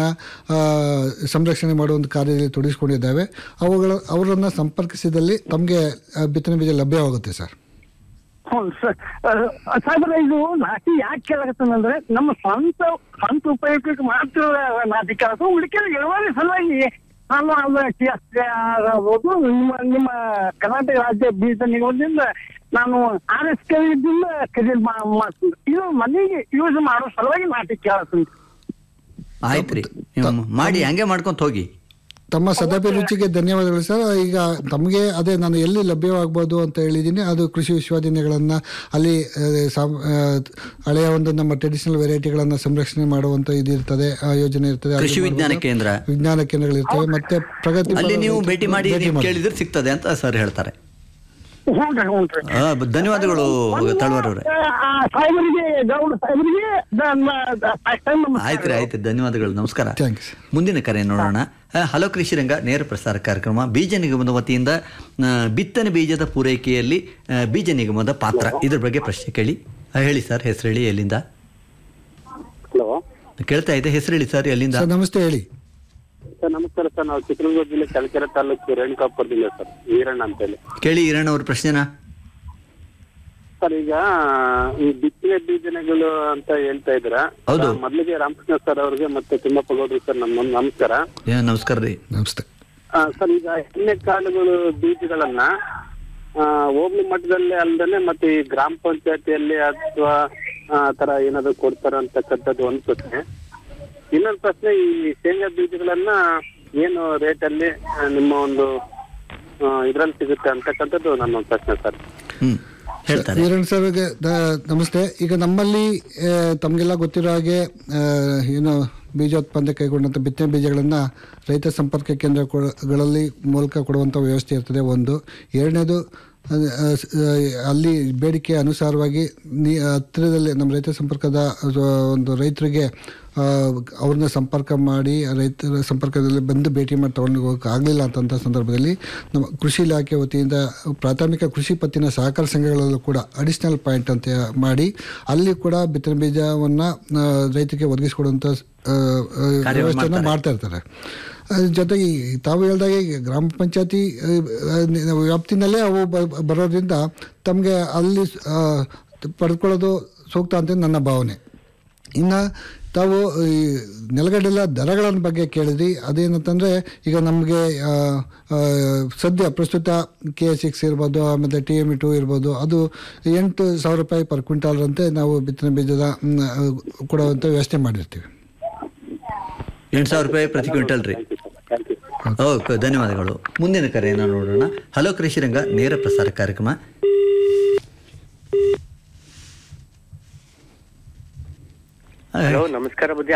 S5: ಸಂರಕ್ಷಣೆ ಮಾಡುವ ಒಂದು ಕಾರ್ಯದಲ್ಲಿ ತೊಡಗಿಸ್ಕೊಂಡಿದ್ದಾವೆ ಅವುಗಳ ಅವರನ್ನು ಸಂಪರ್ಕಿಸಿದಲ್ಲಿ ತಮಗೆ ಬಿತ್ತನೆ ಬೀಜ ಲಭ್ಯವಾಗುತ್ತೆ ಸರ್
S6: ಹ್ಞೂ ಸರ್ ಸಾಹೇಬ್ರ ಇದು ನಾಟಿ ಯಾಕೆ ಕೇಳಕತ್ತಂದ್ರೆ ನಮ್ಮ ಸ್ವಂತ ಸ್ವಂತ ಉಪಯೋಗಕ್ಕೆ ಮಾತ್ರ ನಾಟಿ ಕೇಳಕ ಉಳಿಕೆ ಇಳುವರಿ ಸಲುವಾಗಿ ನಾನು ಅದು ಟಿ ಎಸ್ ಆಗ್ಬೋದು ನಿಮ್ಮ ನಿಮ್ಮ ಕರ್ನಾಟಕ ರಾಜ್ಯ ಬೀಜ ನಿಗಮದಿಂದ ನಾನು ಆರ್ ಎಸ್ ಕೆ ಇದ್ದಿಂದ ಖರೀದಿ ಮಾಡ್ತೀನಿ ಇದು ಮನೆಗೆ ಯೂಸ್ ಮಾಡೋ ಸಲುವಾಗಿ ನಾಟಿ ಕೇಳತ್ತೀನಿ
S4: ಆಯ್ತ್ರಿ ನೀವು ಮಾಡಿ ಹಂಗೆ ಮಾಡ್ಕೊಂತ ಹೋಗಿ
S5: ತಮ್ಮ ಸದಾಭಿರುಚಿಗೆ ಧನ್ಯವಾದಗಳು ಸರ್ ಈಗ ತಮಗೆ ಅದೇ ನಾನು ಎಲ್ಲಿ ಲಭ್ಯವಾಗ್ಬೋದು ಅಂತ ಹೇಳಿದ್ದೀನಿ ಅದು ಕೃಷಿ ವಿಶ್ವವಿದ್ಯಾನಿಲಯಗಳನ್ನು ಅಲ್ಲಿ ಆ, ಸಾಮ್- ಆ, ಹಳೆಯ ಒಂದು ನಮ್ಮ ಟ್ರೆಡಿಷನಲ್ ವೆರೈಟಿಗಳನ್ನು ಸಂರಕ್ಷಣೆ ಮಾಡುವಂಥ ಇದು ಇರ್ತದೆ ಆ ಯೋಜನೆ ಇರ್ತದೆ ಅದು
S4: ಕೃಷಿ ವಿಜ್ಞಾನ
S5: ಮಾಡ್ಬೋದು.
S4: ಕೇಂದ್ರ
S5: ವಿಜ್ಞಾನ ಕೇಂದ್ರಗಳಿರ್ತವೆ ಮತ್ತೆ ಪ್ರಗತಿ
S4: ಅಲ್ಲಿ ನೀವು ಭೇಟಿ ಮಾಡಿ
S5: ಭೇಟಿ
S4: ನೀವು
S5: ಮಾಡಿ.
S4: ಕೇಳಿದ್ರೆ ಸಿಗ್ತದೆ ಅಂತ ಸರ್ ಹೇಳ್ತಾರೆ
S6: ಹ್ಞೂ ರೀ ಹ್ಞೂ ರೀ
S4: ಆ, ಬ- ಧನ್ಯವಾದಗಳು ತಳವಾರ್ ಅವರೇ
S6: ಆ, ಸಾಹೇಬರಿಗೆ ಗೌಡ ಸಾಹೇಬರಿಗೆ ಫಸ್ಟ್ ಟೈಮ್
S4: ಆಯ್ತು ರೀ ಆಯ್ತು ಧನ್ಯವಾದಗಳು ನಮಸ್ಕಾರ
S5: Thanks.
S4: ಮುಂದಿನ ಕರೆ ನೋಡೋಣ ಆ, ಹಲೋ ಕೃಷಿ ರಂಗ ನೇರ ಪ್ರಸಾರ ಕಾರ್ಯಕ್ರಮ ಬೀಜ ನಿಗಮದ ವತಿಯಿಂದ ಆ, ಬಿತ್ತನೆ ಬೀಜದ ಪೂರೈಕೆಯಲ್ಲಿ ಆ, ಬೀಜ ನಿಗಮದ ಪಾತ್ರ ಇದ್ರ ಬಗ್ಗೆ ಪ್ರಶ್ನೆ ಕೇಳಿ ಆ, ಹೇಳಿ ಸರ್ ಹೆಸರು ಹೇಳಿ ಎಲ್ಲಿಂದ
S7: ಹಲೋ
S4: ಕೇಳ್ತಾ ಇದೆ ಹೆಸರು ಹೇಳಿ ಸರ್ ಎಲ್ಲಿಂದ
S5: ಸರ್ ನಮಸ್ತೆ ಹೇಳಿ
S7: ಸರ್ ನಮಸ್ಕಾರ ಸರ್ ನಾವು ಚಿತ್ರದುರ್ಗ ಜಿಲ್ಲೆ ಚಳ್ಳಕೆರೆ ತಾಲೂಕು ರೇಣುಕಾಪುರದಿಂದ ಸರ್ ವೀರಣ್ಣ ಅಂತೇಳಿ
S4: ಕೇಳಿ ಈರಣ್ಣ ಅವ್ರ ಪ್ರಶ್ನೆನ
S7: ಸರ್ ಈಗ ಈ ಬಿತ್ತನೆ ಬೀಜನಗಳು ಅಂತ ಹೇಳ್ತಾ ಇದ್ರ
S4: ಹೌದು.
S7: ಮೊದಲಿಗೆ ರಾಮಕೃಷ್ಣ ಸರ್ ಅವ್ರಿಗೆ ಮತ್ತೆ ತಿಮ್ಮಪ್ಪ ಗೌಡ್ರು ಸರ್ ನಮ್ಮ ನಮಸ್ಕಾರ
S4: ಏ, ನಮಸ್ಕಾರ ರೀ
S5: ನಮಸ್ತೆ
S7: ಆ, ಸರ್ ಈಗ ಎಣ್ಣೆ ಕಾಳುಗಳು ಬೀಜಗಳನ್ನ ಆ, ಹೋಬಳಿ ಮಟ್ಟದಲ್ಲೇ ಅಲ್ದೇನೆ ಮತ್ತೆ ಈ ಗ್ರಾಮ ಪಂಚಾಯತಿಯಲ್ಲಿ ಅಥವಾ ಆ ತರ ಏನಾದ್ರು ಕೊಡ್ತಾರ ಅಂತಕ್ಕಂಥದ್ದು ಒಂದು ಪ್ರಶ್ನೆ ಇನ್ನೊಂದು ಪ್ರಶ್ನೆ ಈ ಶೇಂಗಾ ಬೀಜಗಳನ್ನ ಏನು ರೇಟ್ ಅಲ್ಲಿ ಆ, ನಿಮ್ಮ ಒಂದು ಇದ್ರಲ್ಲಿ ಸಿಗುತ್ತೆ ಅಂತಕ್ಕಂಥದ್ದು ನನ್ನ ಒಂದು ಪ್ರಶ್ನೆ ಸರ್
S4: ಹ್ಮ್ ಹೇಳ್ತಾರೆ
S5: ವೀರಣ್ಣ ಸರ್ಗೆ ದ- ನಮಸ್ತೆ ಈಗ ನಮ್ಮಲ್ಲಿ ಆ, ತಮಗೆಲ್ಲ ಗೊತ್ತಿರೋ ಹಾಗೆ ಆ, ಏನು ಬೀಜೋತ್ಪಾದನೆ ಕೈಗೊಂಡಂಥ ಬಿತ್ತನೆ ಬೀಜಗಳನ್ನು ರೈತ ಸಂಪರ್ಕ ಕೇಂದ್ರಗಳಲ್ಲಿ ಮೂಲಕ ಕೊಡುವಂಥ ವ್ಯವಸ್ಥೆ ಇರ್ತದೆ ಒಂದು ಎರಡನೇದು ಆ, ಆ, ಸ- ಆ, ಅಲ್ಲಿ ಬೇಡಿಕೆ ಅನುಸಾರವಾಗಿ ನೀ ಹತ್ತಿರದಲ್ಲಿ ನಮ್ಮ ರೈತ ಸಂಪರ್ಕದ ಆ, ಒಂದು ರೈತರಿಗೆ ಆ, ಅವ್ರನ್ನ ಸಂಪರ್ಕ ಮಾಡಿ ಆ ರೈತರ ಸಂಪರ್ಕದಲ್ಲಿ ಬಂದು ಭೇಟಿ ಮಾಡಿ ತೊಗೊಂಡು ಹೋಗಕ್ಕೆ ಆಗಲಿಲ್ಲ ಅಂತಂಥ ಸಂದರ್ಭದಲ್ಲಿ ನಮ್ಮ ಕೃಷಿ ಇಲಾಖೆ ವತಿಯಿಂದ ಪ್ರಾಥಮಿಕ ಕೃಷಿ ಪತ್ತಿನ ಸಹಕಾರ ಸಂಘಗಳಲ್ಲೂ ಕೂಡ ಅಡಿಷ್ನಲ್ ಪಾಯಿಂಟ್ ಅಂತ ಮಾಡಿ ಅಲ್ಲಿ ಕೂಡ ಬಿತ್ತನೆ ಬೀಜವನ್ನು ರೈತರಿಗೆ ಒದಗಿಸಿಕೊಡುವಂಥ ಆ, ಆ, ವ್ಯವಸ್ಥೆನ ಮಾಡ್ತಾ ಇರ್ತಾರೆ ಅದ್ರ ಜೊತೆಗೆ ಈ ತಾವು ಹೇಳ್ದಾಗೆ ಈಗ ಗ್ರಾಮ ಪಂಚಾಯತಿ ವ್ಯಾಪ್ತಿನಲ್ಲೇ ಅವು ಬ- ಬರೋದ್ರಿಂದ ತಮಗೆ ಅಲ್ಲಿ ಆ, ಪಡೆದುಕೊಳ್ಳೋದು ಸೂಕ್ತ ಅಂತ ನನ್ನ ಭಾವನೆ ಇನ್ನು ತಾವು ಈ ನೆಲಗಡಲೆ ದರಗಳ ಬಗ್ಗೆ ಕೇಳಿದ್ರಿ ಅದೇನಂತಂದರೆ ಈಗ ನಮಗೆ ಆ, ಆ, ಸದ್ಯ ಪ್ರಸ್ತುತ ಕೆ ಸಿಕ್ಸ್ ಇರ್ಬೋದು ಆಮೇಲೆ ಟಿ ಎಮ್ ಇ ಟು ಇರ್ಬೋದು ಅದು ಎಂಟು ಸಾವಿರ ರೂಪಾಯಿ ಪರ್ ಕ್ವಿಂಟಾಲ್ರಂತೆ ನಾವು ಬಿತ್ತನೆ ಬೀಜದ ಮ್, ಆ, ಕೊಡುವಂಥ ವ್ಯವಸ್ಥೆ ಮಾಡಿರ್ತೀವಿ
S4: ಎಂಟು ಸಾವಿರ ರೂಪಾಯಿ ಪ್ರತಿ ಕ್ವಿಂಟಲ್ ರೀ
S7: ಥ್ಯಾಂಕ್ ಯು
S4: ಓಕೆ ಧನ್ಯವಾದಗಳು ಮುಂದಿನ ಕರೆಯನ್ನು ನೋಡೋಣ ಹಲೋ ಕೃಷಿ ರಂಗ ನೇರ ಪ್ರಸಾರ ಕಾರ್ಯಕ್ರಮ